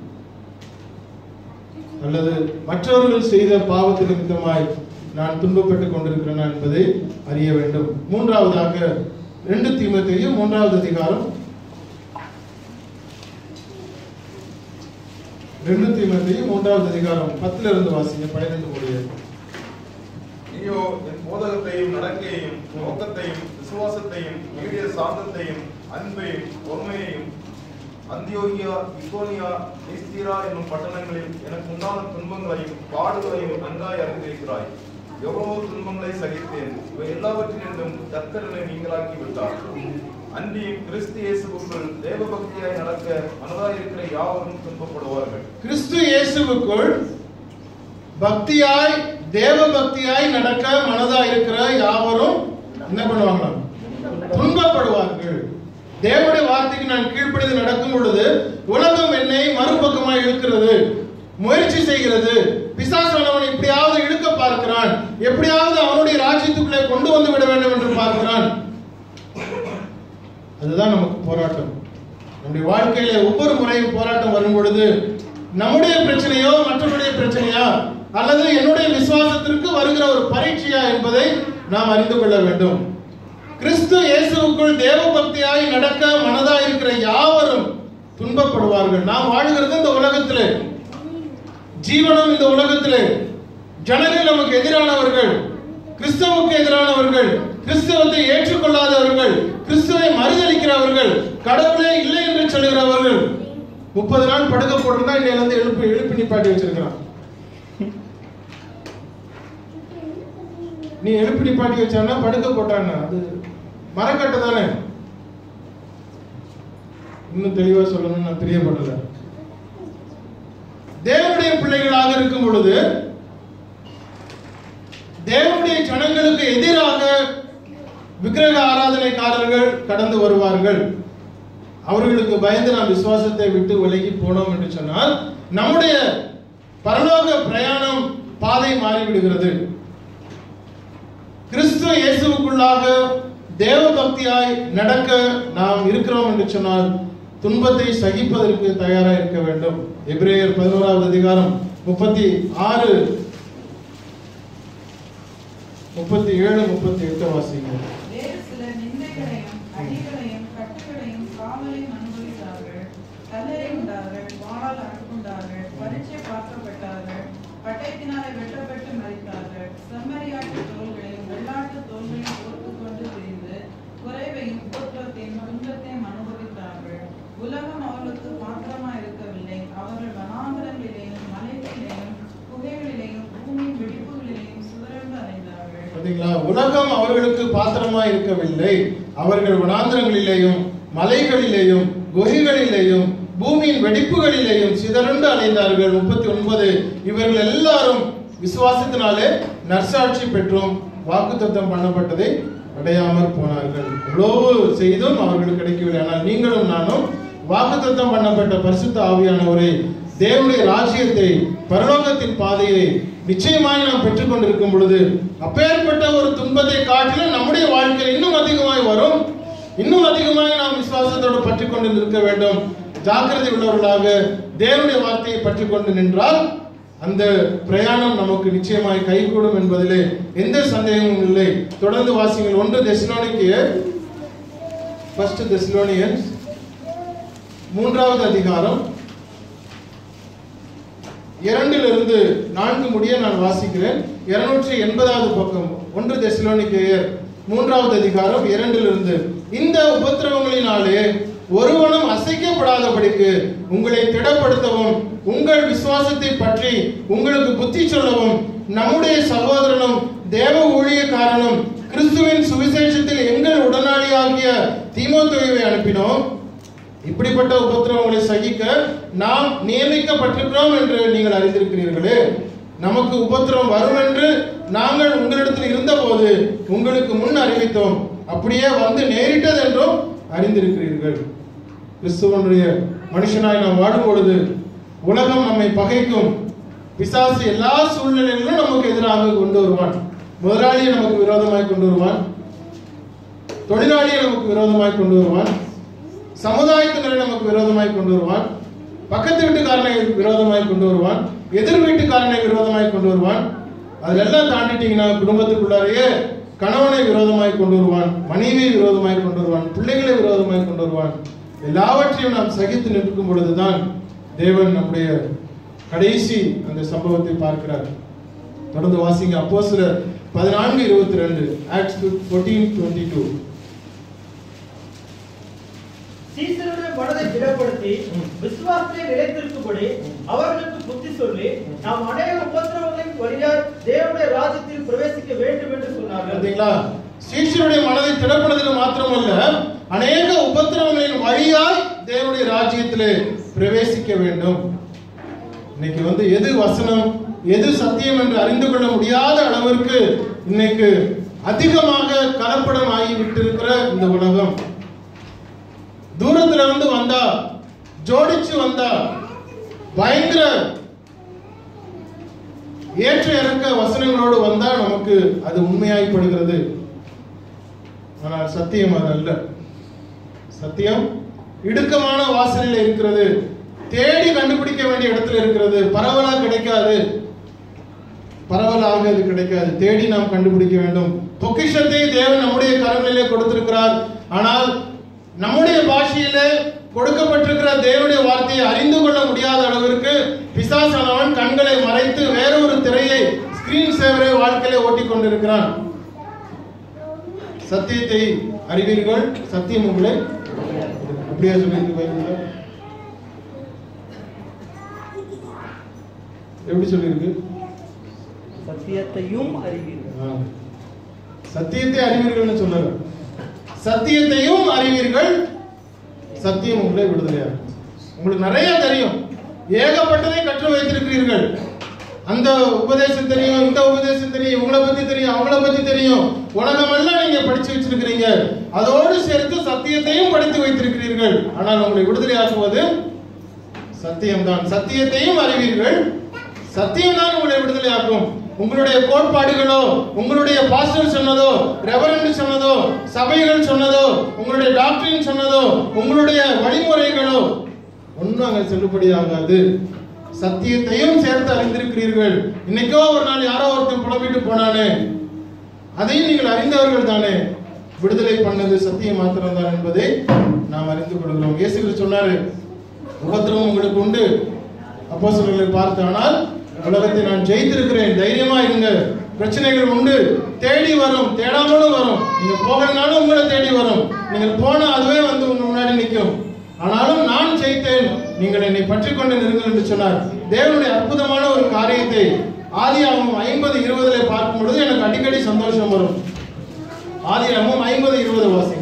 அல்லது மற்றவர்கள் செய்த பாவத்தின் நிமித்தமாய் நான் துன்பப்பட்டுக் கொண்டிருக்கிறேனா என்பதை அறிய வேண்டும் மூன்றாவதாக ரெண்டு தீமத்தையும் மூன்றாவது அதிகாரம் ரெண்டு தீமத்தையும் மூன்றாவது அதிகாரம் பத்துல இருந்து வாசிங்க பதினைந்து முடிய நீயோ என் போதகத்தையும் நடக்கையையும் நோக்கத்தையும் விசுவாசத்தையும் நீடிய சாந்தத்தையும் அன்பையும் பொறுமையையும் அந்தியோகியா இக்கோனியா நிஸ்தீரா என்னும் பட்டணங்களில் எனக்கு உண்டான துன்பங்களையும் பாடுகளையும் நன்றாய் அறிந்திருக்கிறாய் எவ்வளவோ துன்பங்களை சகித்தேன் இவை எல்லாவற்றிலிருந்தும் கர்த்தரனை நீங்களாக்கி விட்டார் அன்றியும் கிறிஸ்து இயேசுவுக்குள் தேவபக்தியாய் நடக்க மனதாயிருக்கிற யாவரும் துன்பப்படுவார்கள் கிறிஸ்து இயேசுவுக்குள் பக்தியாய் தேவ பக்தியாய் நடக்க மனதா இருக்கிற யாவரும் என்ன பண்ணுவாங்களாம் துன்பப்படுவார்கள் தேவனுடைய வார்த்தைக்கு நான் கீழ்ப்படிந்து நடக்கும் பொழுது உலகம் என்னை மறுபக்கமாய் இழுக்கிறது முயற்சி செய்கிறது பிசாசானவன் எப்படியாவது இழுக்க பார்க்கிறான் எப்படியாவது அவனுடைய ராஜ்யத்துக்குள்ளே கொண்டு வந்து விட வேண்டும் என்று பார்க்கிறான் அதுதான் நமக்கு போராட்டம் நம்முடைய வாழ்க்கையில ஒவ்வொரு முறையும் போராட்டம் வரும் பொழுது நம்முடைய பிரச்சனையோ மற்றவருடைய பிரச்சனையா அல்லது என்னுடைய விசுவாசத்திற்கு வருகிற ஒரு பரீட்சையா என்பதை நாம் அறிந்து கொள்ள வேண்டும் கிறிஸ்து இயேசுவுக்குள் தேவ பக்தியாய் நடக்க மனதாய் இருக்கிற யாவரும் துன்பப்படுவார்கள் நாம் வாழ்கிறது இந்த உலகத்திலே ஜீவனம் இந்த உலகத்திலே ஜனங்கள் நமக்கு எதிரானவர்கள் கிறிஸ்தவுக்கு எதிரானவர்கள் கிறிஸ்தவத்தை ஏற்றுக்கொள்ளாதவர்கள் கிறிஸ்துவை மறுதளிக்கிறவர்கள் கடவுளே இல்லை என்று சொல்லுகிறவர்கள் முப்பது நாள் படுக்க போட்டிருந்தா இன்னையில இருந்து எழுப்பி எழுப்பி நிப்பாட்டி வச்சிருக்கிறான் நீ எழுப்பி நிப்பாட்டி வச்சானா படுக்க போட்டான்னா அது மரக்கட்டை தானே இன்னும் தெளிவா சொல்லணும்னு நான் பிரியப்படல தேவனுடைய பிள்ளைகளாக இருக்கும் பொழுது தேவனுடைய ஜனங்களுக்கு எதிராக விக்கிரக ஆராதனைக்காரர்கள் கடந்து வருவார்கள் அவர்களுக்கு பயந்து நாம் விசுவாசத்தை விட்டு விலகி போனோம் என்று சொன்னால் நம்முடைய பரலோக பிரயாணம் பாதை மாறிவிடுகிறது கிறிஸ்துவ இயேசுவுக்குள்ளாக தேவ பக்தியாய் நடக்க நாம் இருக்கிறோம் என்று சொன்னால் துன்பத்தை சகிப்பதற்கு தயாராக இருக்க வேண்டும் எபிரேயர் பதினோராவது அதிகாரம் முப்பத்தி ஆறு முப்பத்தி ஏழு முப்பத்தி எட்டு வாசிங்க வேறு சிலர் நிந்தைகளையும் அடிகளையும் கட்டுகளையும் காவலையும் அனுபவித்தார்கள் கல்லறை உண்டார்கள் வாளால் அறுப்புண்டார்கள் பரீட்சை பார்க்கப்பட்டார்கள் பட்டயத்தினாலே வெட்டப்பட்டு மறித்தார்கள் செம்மறியாட்டு தோள்களையும் வெள்ளாட்டு தோள்களையும் போர்த்துக் கொண்டு திரிந்து குறைவையும் உபத்திரத்தையும் துன்பத்தையும் அனுபவித்தார்கள் உலகம் அவர்களுக்கு மாத்திரமா இருக்கவில்லை அவர்கள் வனாந்தரங்களிலேயும் மலைகளிலேயும் குகைகளிலேயும் பூமியின் வெடிப்புகளிலேயும் சுவர பாத்தீங்களா உலகம் அவர்களுக்கு பாத்திரமா இருக்கவில்லை அவர்கள் வனாந்திரங்களிலேயும் மலைகளிலேயும் குகைகளிலேயும் பூமியின் வெடிப்புகளிலேயும் சிதறுண்டு அலைந்தார்கள் முப்பத்தி ஒன்பது இவர்கள் எல்லாரும் விசுவாசத்தினாலே நற்சாட்சி பெற்றும் வாக்குத்தத்தம் பண்ணப்பட்டதை அடையாமல் போனார்கள் இவ்வளவு செய்தும் அவர்களுக்கு கிடைக்கவில்லை ஆனால் நீங்களும் நானும் வாக்குத்தத்தம் பண்ணப்பட்ட பரிசுத்த ஆவியானவரை தேவனுடைய ராஜ்யத்தை பரலோகத்தின் பாதையை நிச்சயமாய் நாம் பெற்றுக்கொண்டிருக்கும் பொழுது அப்பேற்பட்ட ஒரு துன்பத்தை காட்டிலும் நம்முடைய வாழ்க்கையில் இன்னும் அதிகமாய் வரும் இன்னும் அதிகமாய் நாம் விசுவாசத்தோடு பற்றி கொண்டு நிற்க வேண்டும் ஜாக்கிரதை உள்ளவர்களாக தேவனுடைய வார்த்தையை பற்றி கொண்டு நின்றால் அந்த பிரயாணம் நமக்கு நிச்சயமாய் கைகூடும் என்பதிலே எந்த சந்தேகமும் இல்லை தொடர்ந்து வாசிங்கள் ஒன்று தெசலோனிக்கேயர் ஃபர்ஸ்ட் தெசலோனியன்ஸ் மூன்றாவது அதிகாரம் இரண்டிலிருந்து நான்கு முடிய நான் வாசிக்கிறேன் இருநூற்றி எண்பதாவது பக்கம் ஒன்று தெசலோனிக்கேயர் மூன்றாவது அதிகாரம் இரண்டிலிருந்து இந்த உபத்திரவங்களினாலே ஒருவனும் அசைக்கப்படாதபடிக்கு உங்களை திடப்படுத்தவும் உங்கள் விசுவாசத்தை பற்றி உங்களுக்கு புத்தி சொல்லவும் நம்முடைய சகோதரனும் தேவ ஊழியக்காரனும் கிறிஸ்துவின் சுவிசேஷத்தில் எங்கள் உடனாளியாகிய தீமோத்தேயுவை அனுப்பினோம் இப்படிப்பட்ட உபத்திரவங்களை சகிக்க நாம் நியமிக்கப்பட்டிருக்கிறோம் என்று நீங்கள் அறிந்திருக்கிறீர்களே நமக்கு உபத்திரவம் வரும் என்று நாங்கள் உங்களிடத்தில் இருந்தபோது உங்களுக்கு முன் அறிவித்தோம் அப்படியே வந்து நேரிட்டது என்றும் அறிந்திருக்கிறீர்கள் கிறிஸ்துவனுடைய மனுஷனாய் நாம் வாடும் பொழுது உலகம் நம்மை பகைக்கும் பிசாசு எல்லா சூழ்நிலைகளிலும் நமக்கு எதிராக கொண்டு வருவான் முதலாளியை நமக்கு விரோதமாய் கொண்டு வருவான் தொழிலாளியை நமக்கு விரோதமாய் கொண்டு வருவான் சமுதாயத்தினரை நமக்கு விரோதமாய் கொண்டு வருவான் பக்கத்து வீட்டுக்காரனை விரோதமாய் கொண்டு வருவான் எதிர் வீட்டுக்காரனை விரோதமாய் கொண்டு வருவான் அதெல்லாம் தாண்டிட்டீங்கன்னா குடும்பத்துக்குள்ளாரையே கணவனை விரோதமாய் கொண்டு வருவான் மனைவியை விரோதமாய் கொண்டு வருவான் பிள்ளைகளை விரோதமாய் கொண்டு வருவான் எல்லாவற்றையும் நாம் சகித்து நிற்கும் பொழுதுதான் தேவன் நம்முடைய கடைசி அந்த சம்பவத்தை பார்க்கிறார் தொடர்ந்து வாசிங்க அப்போ சிலர் பதினான்கு இருபத்தி ரெண்டு ஆக்ட் ஃபோர்டீன் டுவெண்ட்டி டூ சீசருடைய மனதை திடப்படுத்தி விசுவாசத்தை நிலைத்திருக்கும்படி அவர்களுக்கு புத்தி சொல்லி நாம் அநேக உபத்திரவங்களின் வழியாய் தேவனுடைய ராஜ்யத்தில் பிரவேசிக்க வேண்டும் என்று சொன்னார்கள் பார்த்தீங்களா சீஷருடைய மனதை திடப்படுதல் மாத்திரமல்ல அநேக உபத்திரவங்களின் வழியாய் தேவனுடைய ராஜ்யத்திலே பிரவேசிக்க வேண்டும் இன்னைக்கு வந்து எது வசனம் எது சத்தியம் என்று அறிந்து கொள்ள முடியாத அளவிற்கு இன்னைக்கு அதிகமாக கலப்படம் ஆகிவிட்டிருக்கிற இந்த உலகம் தூரத்துல இருந்து வந்தா ஜோடிச்சு வந்தா பயங்கர ஏற்ற இறக்க வசனங்களோடு வந்தா நமக்கு அது உண்மையாய்ப்படுகிறது ஆனால் சத்தியம் அது அல்ல சத்தியம் இடுக்கமான வாசலில் இருக்கிறது தேடி கண்டுபிடிக்க வேண்டிய இடத்துல இருக்கிறது பரவலா கிடைக்காது பரவலாக அது கிடைக்காது தேடி நாம் கண்டுபிடிக்க வேண்டும் பொக்கிஷத்தை தேவன் நம்முடைய கரங்களிலே கொடுத்திருக்கிறார் ஆனால் நம்முடைய பாஷையிலே கொடுக்கப்பட்டிருக்கிற தேவனுடைய வார்த்தையை அறிந்து கொள்ள முடியாத அளவிற்கு பிசாசானவன் கண்களை மறைத்து வேறொரு திரையை ஸ்கிரீன் சேவரை வாழ்க்கையிலே ஓட்டிக் கொண்டிருக்கிறான் சத்தியத்தை அறிவீர்கள் சத்தியம் உங்களை அப்படியே சொல்லியிருக்கு பைபிள்ல எப்படி சொல்லியிருக்கு சத்தியத்தையும் அறிவீர்கள் ஆ. சத்தியத்தை அறிவீர்கள்னு சொல்லல சத்தியத்தையும் அறிவீர்கள் சத்தியம் உங்களை விடுதலையா உங்களுக்கு நிறைய தெரியும் ஏகப்பட்டதை கற்று வைத்திருக்கிறீர்கள் அந்த உபதேசம் தெரியும் இந்த உபதேசம் தெரியும் இவங்கள பத்தி தெரியும் அவங்கள பத்தி தெரியும் உலகமெல்லாம் நீங்க படிச்சு வச்சிருக்கிறீங்க அதோடு சேர்த்து சத்தியத்தையும் படித்து வைத்திருக்கிறீர்கள் ஆனால் உங்களை விடுதலையாக்குவது சத்தியம்தான் சத்தியத்தையும் அறிவீர்கள் சத்தியம் தான் உங்களை விடுதலையாக்கும் உங்களுடைய கோட்பாடுகளோ உங்களுடைய பாஸ்டர் சொன்னதோ ரெவரண்ட் சொன்னதோ சபைகள் சொன்னதோ உங்களுடைய டாக்டரின் சொன்னதோ உங்களுடைய வழிமுறைகளோ ஒன்றும் அங்க செல்லுபடியாகாது சத்தியத்தையும் சேர்த்து அறிந்திருக்கிறீர்கள் இன்னைக்கோ ஒரு நாள் யாரோ ஒருத்தன் புலம்பிட்டு போனானே அதையும் நீங்கள் அறிந்தவர்கள் தானே விடுதலை பண்ணது சத்தியம் மாத்திரம்தான் என்பதை நாம் அறிந்து கொள்கிறோம் இயேசு கிறிஸ்து சொன்னாரு உபத்திரவம் உங்களுக்கு உண்டு அப்போ பார்த்து ஆனால் உலகத்தை நான் ஜெயித்திருக்கிறேன் தைரியமா இருங்க பிரச்சனைகள் உண்டு தேடி வரும் தேடாமலும் வரும் நீங்க போகலனாலும் உங்களை தேடி வரும் நீங்கள் போனா அதுவே வந்து உங்க முன்னாடி நிற்கும் ஆனாலும் நான் ஜெயித்தேன் நீங்கள் என்னை பற்றி கொண்டு நெருங்கள் என்று சொன்னார் தேவனுடைய அற்புதமான ஒரு காரியத்தை ஆதியாகமம் ஐம்பது இருபதுல பார்க்கும் பொழுது எனக்கு அடிக்கடி சந்தோஷம் வரும் ஆதியாகமம் ஐம்பது இருபது வாசிங்க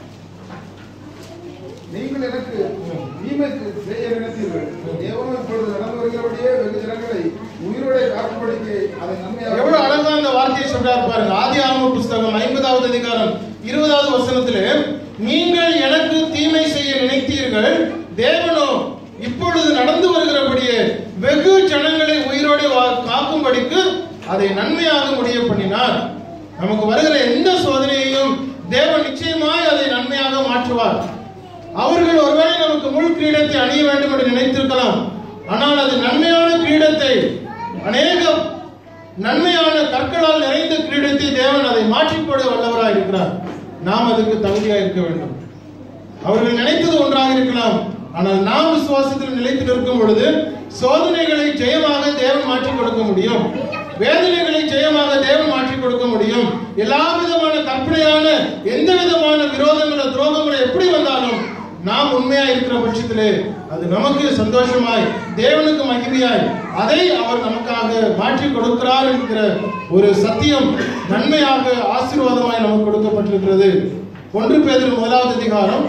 நீங்கள் எனக்கு தீமை செய்ய நினைத்தீர்கள் தேவனும் இப்பொழுது நடந்து வருகிறபடியே வெகு ஜனங்களை உயிரோட காக்கும்படிக்கு அதை நன்மையாக எவ்வளவு அழகா அந்த வார்த்தையை சொல்றாரு பாருங்க ஆதி ஆகம புஸ்தகம் ஐம்பதாவது அதிகாரம் இருபதாவது வசனத்திலே நீங்கள் எனக்கு தீமை செய்ய நினைத்தீர்கள் தேவனோ இப்பொழுது நடந்து வருகிறபடியே வெகு ஜனங்களை உயிரோடு வா- காக்கும்படிக்கு அதை நன்மையாக முடிய பண்ணினார் நமக்கு வருகிற எந்த சோதனையையும் தேவன் நிச்சயமாய் அதை நன்மையாக மாற்றுவார் அவர்கள் ஒருவேளை நமக்கு முள் கிரீடத்தை அணிய வேண்டும் என்று நினைத்திருக்கலாம் ஆனால் அது நன்மையான கிரீடத்தை அநேக நன்மையான கற்களால் நிறைந்த கிரீடத்தை தேவன் அதை மாற்றிப்போட வல்லவராய் இருக்கிறார் நாம் அதுக்கு தகுதியாக இருக்க வேண்டும் அவர்கள் நினைத்தது ஒன்றாக இருக்கலாம் ஆனால் நாம் விசுவாசத்தில் நிலைத்து நிற்கும் பொழுது சோதனைகளை ஜெயமாக தேவன் மாற்றி கொடுக்க முடியும் வேதனைகளை ஜெயமாக தேவன் மாற்றி கொடுக்க முடியும் எல்லா விதமான கற்பனையான எந்த விதமான விரோதங்களோ துரோகங்களோ எப்படி வந்தாலும் நாம் உண்மையா இருக்கிற பட்சத்திலே அது நமக்கு சந்தோஷமாய் தேவனுக்கு மகிமையாய் அதை அவர் நமக்காக மாற்றி கொடுக்கிறார் என்கிற ஒரு சத்தியம் நன்மையாக ஆசீர்வாதமாய் நமக்கு கொடுக்கப்பட்டிருக்கிறது ஒன்று பேதில் முதலாவது அதிகாரம்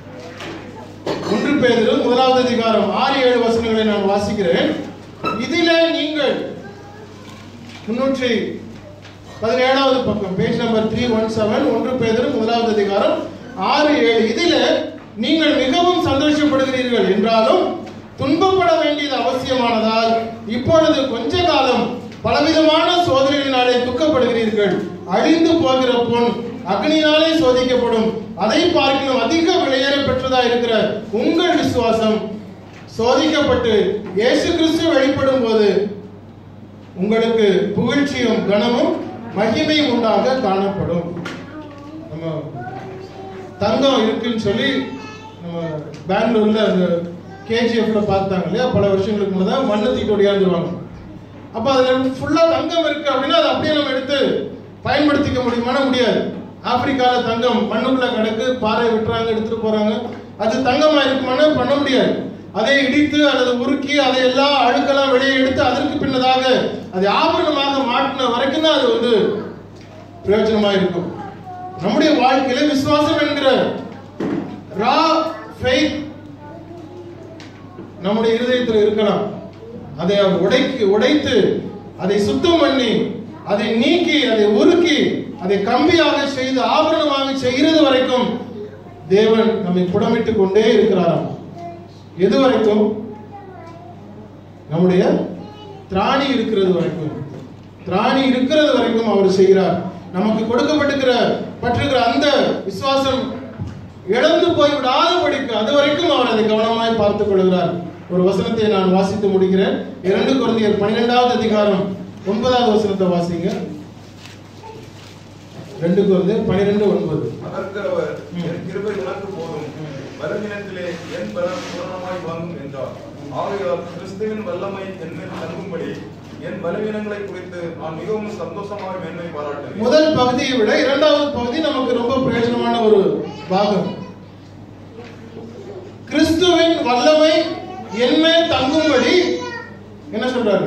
ஒன்று பேதில் முதலாவது அதிகாரம் ஆறு ஏழு வசனங்களை நான் வாசிக்கிறேன் இதிலே நீங்கள் முன்னூற்றி பதினேழாவது பக்கம் page number three one seven ஒன்று பேதர் முதலாவது அதிகாரம் ஆறு ஏழு இதில நீங்கள் மிகவும் சந்தோஷப்படுகிறீர்கள் என்றாலும் துன்பப்பட வேண்டியது அவசியமானதால் இப்பொழுது கொஞ்ச காலம் பலவிதமான சோதனைகளினாலே துக்கப்படுகிறீர்கள் அழிந்து போகிற பொன் அக்னியினாலே சோதிக்கப்படும் அதை பார்க்கிலும் அதிக விலையேற பெற்றதா இருக்கிற உங்கள் விசுவாசம் சோதிக்கப்பட்டு இயேசு கிறிஸ்து வெளிப்படும் போது உங்களுக்கு புகழ்ச்சியும் கனமும் மகிமையும் உண்டாக காணப்படும் நம்ம தங்கம் இருக்குன்னு சொல்லி நம்ம பெங்களூர்ல அந்த கேஜிஎஃப்ல பார்த்தாங்க இல்லையா பல வருஷங்களுக்கு முன்னதான் மண்ணு தூக்கிட்டு ஓடியாந்துருவாங்க அப்ப அதுல ஃபுல்லா தங்கம் இருக்கு அப்படின்னா அதை அப்படியே நம்ம எடுத்து பயன்படுத்திக்க முடியுமானா முடியாது ஆப்பிரிக்கால தங்கம் மண்ணுக்குள்ள கிடக்கு பாறை விட்டுறாங்க எடுத்துட்டு போறாங்க அது தங்கமா இருக்குமானா பண்ண முடியாது அதை இடித்து அல்லது உருக்கி அதை எல்லாம் அழுக்கெல்லாம் வெளியே எடுத்து அதற்கு பின்னதாக அதை ஆபரணமாக மாட்டின வரைக்கும் தான் அது வந்து பிரயோஜனமா இருக்கும் நம்முடைய வாழ்க்கையில விசுவாசம் என்கிற ரா ஃபெய்த் நம்முடைய இருதயத்தில் இருக்கலாம் அதை அவர் உடைக்கு உடைத்து அதை சுத்தம் பண்ணி அதை நீக்கி அதை உருக்கி அதை கம்பியாக செய்து ஆபரணமாக செய்கிறது வரைக்கும் தேவன் நம்மை புடமிட்டுக் கொண்டே இருக்கிறாராம் எது வரைக்கும் நம்முடைய திராணி இருக்கிறது வரைக்கும் திராணி இருக்கிறது வரைக்கும் அவர் செய்கிறார் நமக்கு கொடுக்கப்பட்டிருக்கிற பற்றுகிற அந்த விசுவாசம் இழந்து போய் விடாதபடிக்கு அது வரைக்கும் அவர் அதை கவனமாய் பார்த்துக் கொள்கிறார் ஒரு வசனத்தை நான் வாசித்து முடிக்கிறேன் இரண்டு குழந்தையர் பன்னிரெண்டாவது அதிகாரம் ஒன்பதாவது வசனத்தை வாசிங்க ரெண்டு குழந்தையர் பன்னிரெண்டு ஒன்பது அதற்கு அவர் என் கிருபை உனக்கு போதும் வருமினத்திலே என் பலம் பூரணமாய் வாங்கும் என்றார் ஆகையால் கிறிஸ்துவின் வல்லமை என் மேல் தங்கும்படி என் பலவீனங்களை குறித்து நான் மிகவும் சந்தோஷமாக மேன்மை பாராட்டுகிறேன் முதல் பகுதியை விட இரண்டாவது பகுதி நமக்கு ரொம்ப பிரயோஜனமான ஒரு பாகம் கிறிஸ்துவின் வல்லமை என்மேல் தங்கும்படி என்ன சொல்றாரு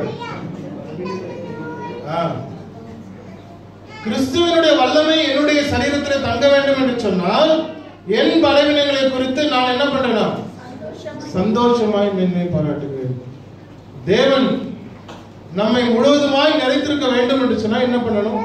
ஆ. கிறிஸ்துவனுடைய வல்லமை என்னுடைய சரீரத்தில் தங்க வேண்டும் என்று சொன்னால் என் பலவீனங்களை குறித்து நான் என்ன பண்றேனா சந்தோஷமாய் மேன்மை பாராட்டுகிறேன் தேவன் நம்மை முழுவதுமாய் நிறைத்திருக்க வேண்டும் என்று சொன்னா என்ன பண்ணணும்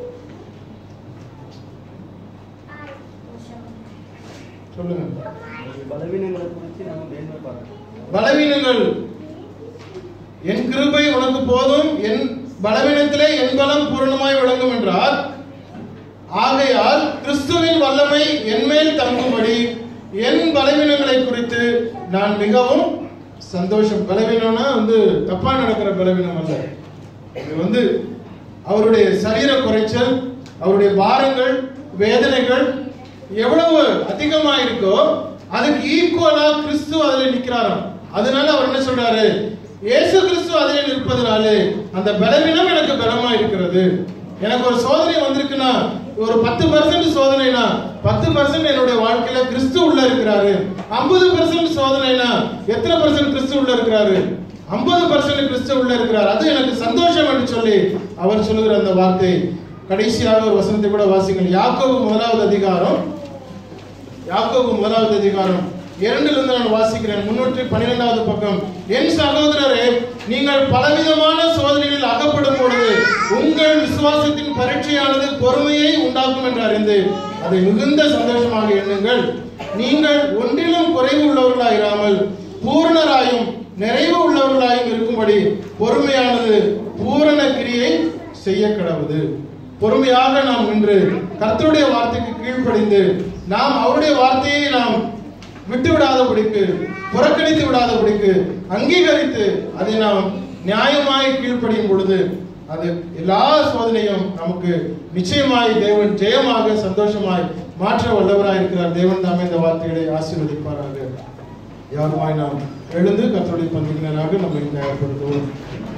சொல்லுங்க பலவீனங்களை குறித்து நம்ம மேன்மை பாராட்டணும் பலவீனங்கள் என் கிருபை உனக்கு போதும் என் பலவீனத்திலே என் பலம் பூரணமாய் விளங்கும் என்றார் ஆகையால் கிறிஸ்துவின் வல்லமை என் மேல் தங்கும்படி என் பலவீனங்களை குறித்து நான் மிகவும் சந்தோஷம் பலவீனம்னா வந்து தப்பா நடக்கிற பலவீனம் அல்ல இது வந்து அவருடைய சரீர குறைச்சல் அவருடைய பாரங்கள் வேதனைகள் எவ்வளவு அதிகமா இருக்கோ அதுக்கு ஈக்குவலா கிறிஸ்து அதுல நிக்கிறாராம் அதனால அவர் என்ன சொல்றாரு இயேசு கிறிஸ்து அதிலே நிற்பதனாலே அந்த பலவீனம் எனக்கு பலமா இருக்கிறது எனக்கு ஒரு சோதனை வந்திருக்குன்னா ஒரு பத்து பர்சன்ட் சோதனைனா பத்து பர்சன்ட் என்னுடைய வாழ்க்கையில கிறிஸ்து உள்ள இருக்கிறாரு ஐம்பது பர்சன்ட் சோதனைனா எத்தனை பர்சன்ட் கிறிஸ்து உள்ள இருக்கிறாரு ஐம்பது பர்சன்ட் கிறிஸ்து உள்ள இருக்கிறார் அது எனக்கு சந்தோஷம் என்று சொல்லி அவர் சொல்லுகிற அந்த வார்த்தை கடைசியாக ஒரு வசனத்தை கூட வாசிங்கள் யாக்கோபு முதலாவது அதிகாரம் யாக்கோபு முதலாவது அதிகாரம் இரண்டுல இருந்து நான் வாசிக்கிறேன் முன்னூற்றி பன்னிரெண்டாவது பக்கம் என் சகோதரரே நீங்கள் பலவிதமான சோதனைகளில் அகப்படும் பொழுது உங்கள் விசுவாசத்தின் பரீட்சையானது பொறுமையை உண்டாக்கும் என்று அறிந்து அதை மிகுந்த சந்தோஷமாக எண்ணுங்கள் நீங்கள் ஒன்றிலும் குறைவு உள்ளவர்களாயிராமல் பூரணராயும் நிறைவு உள்ளவர்களாயும் இருக்கும்படி பொறுமையானது பூரண கிரியை செய்ய கடவுது பொறுமையாக நாம் நின்று கர்த்தருடைய வார்த்தைக்கு கீழ்ப்படிந்து நாம் அவருடைய வார்த்தையை நாம் விட்டு விடாதபடிக்கு புறக்கணித்து விடாதபடிக்கு அங்கீகரித்து அதை நாம் நியாயமாய் கீழ்ப்படியும் பொழுது அது எல்லா சோதனையும் நமக்கு நிச்சயமாய் தேவன் ஜெயமாக சந்தோஷமாய் மாற்ற வல்லவராய் இருக்கிறார் தேவன் தாமே இந்த வார்த்தைகளை ஆசீர்வதிப்பாராக யாருமாய் நாம் எழுந்து கர்த்தருடைய பந்தினராக நம்மை தயார்படுத்துவோம்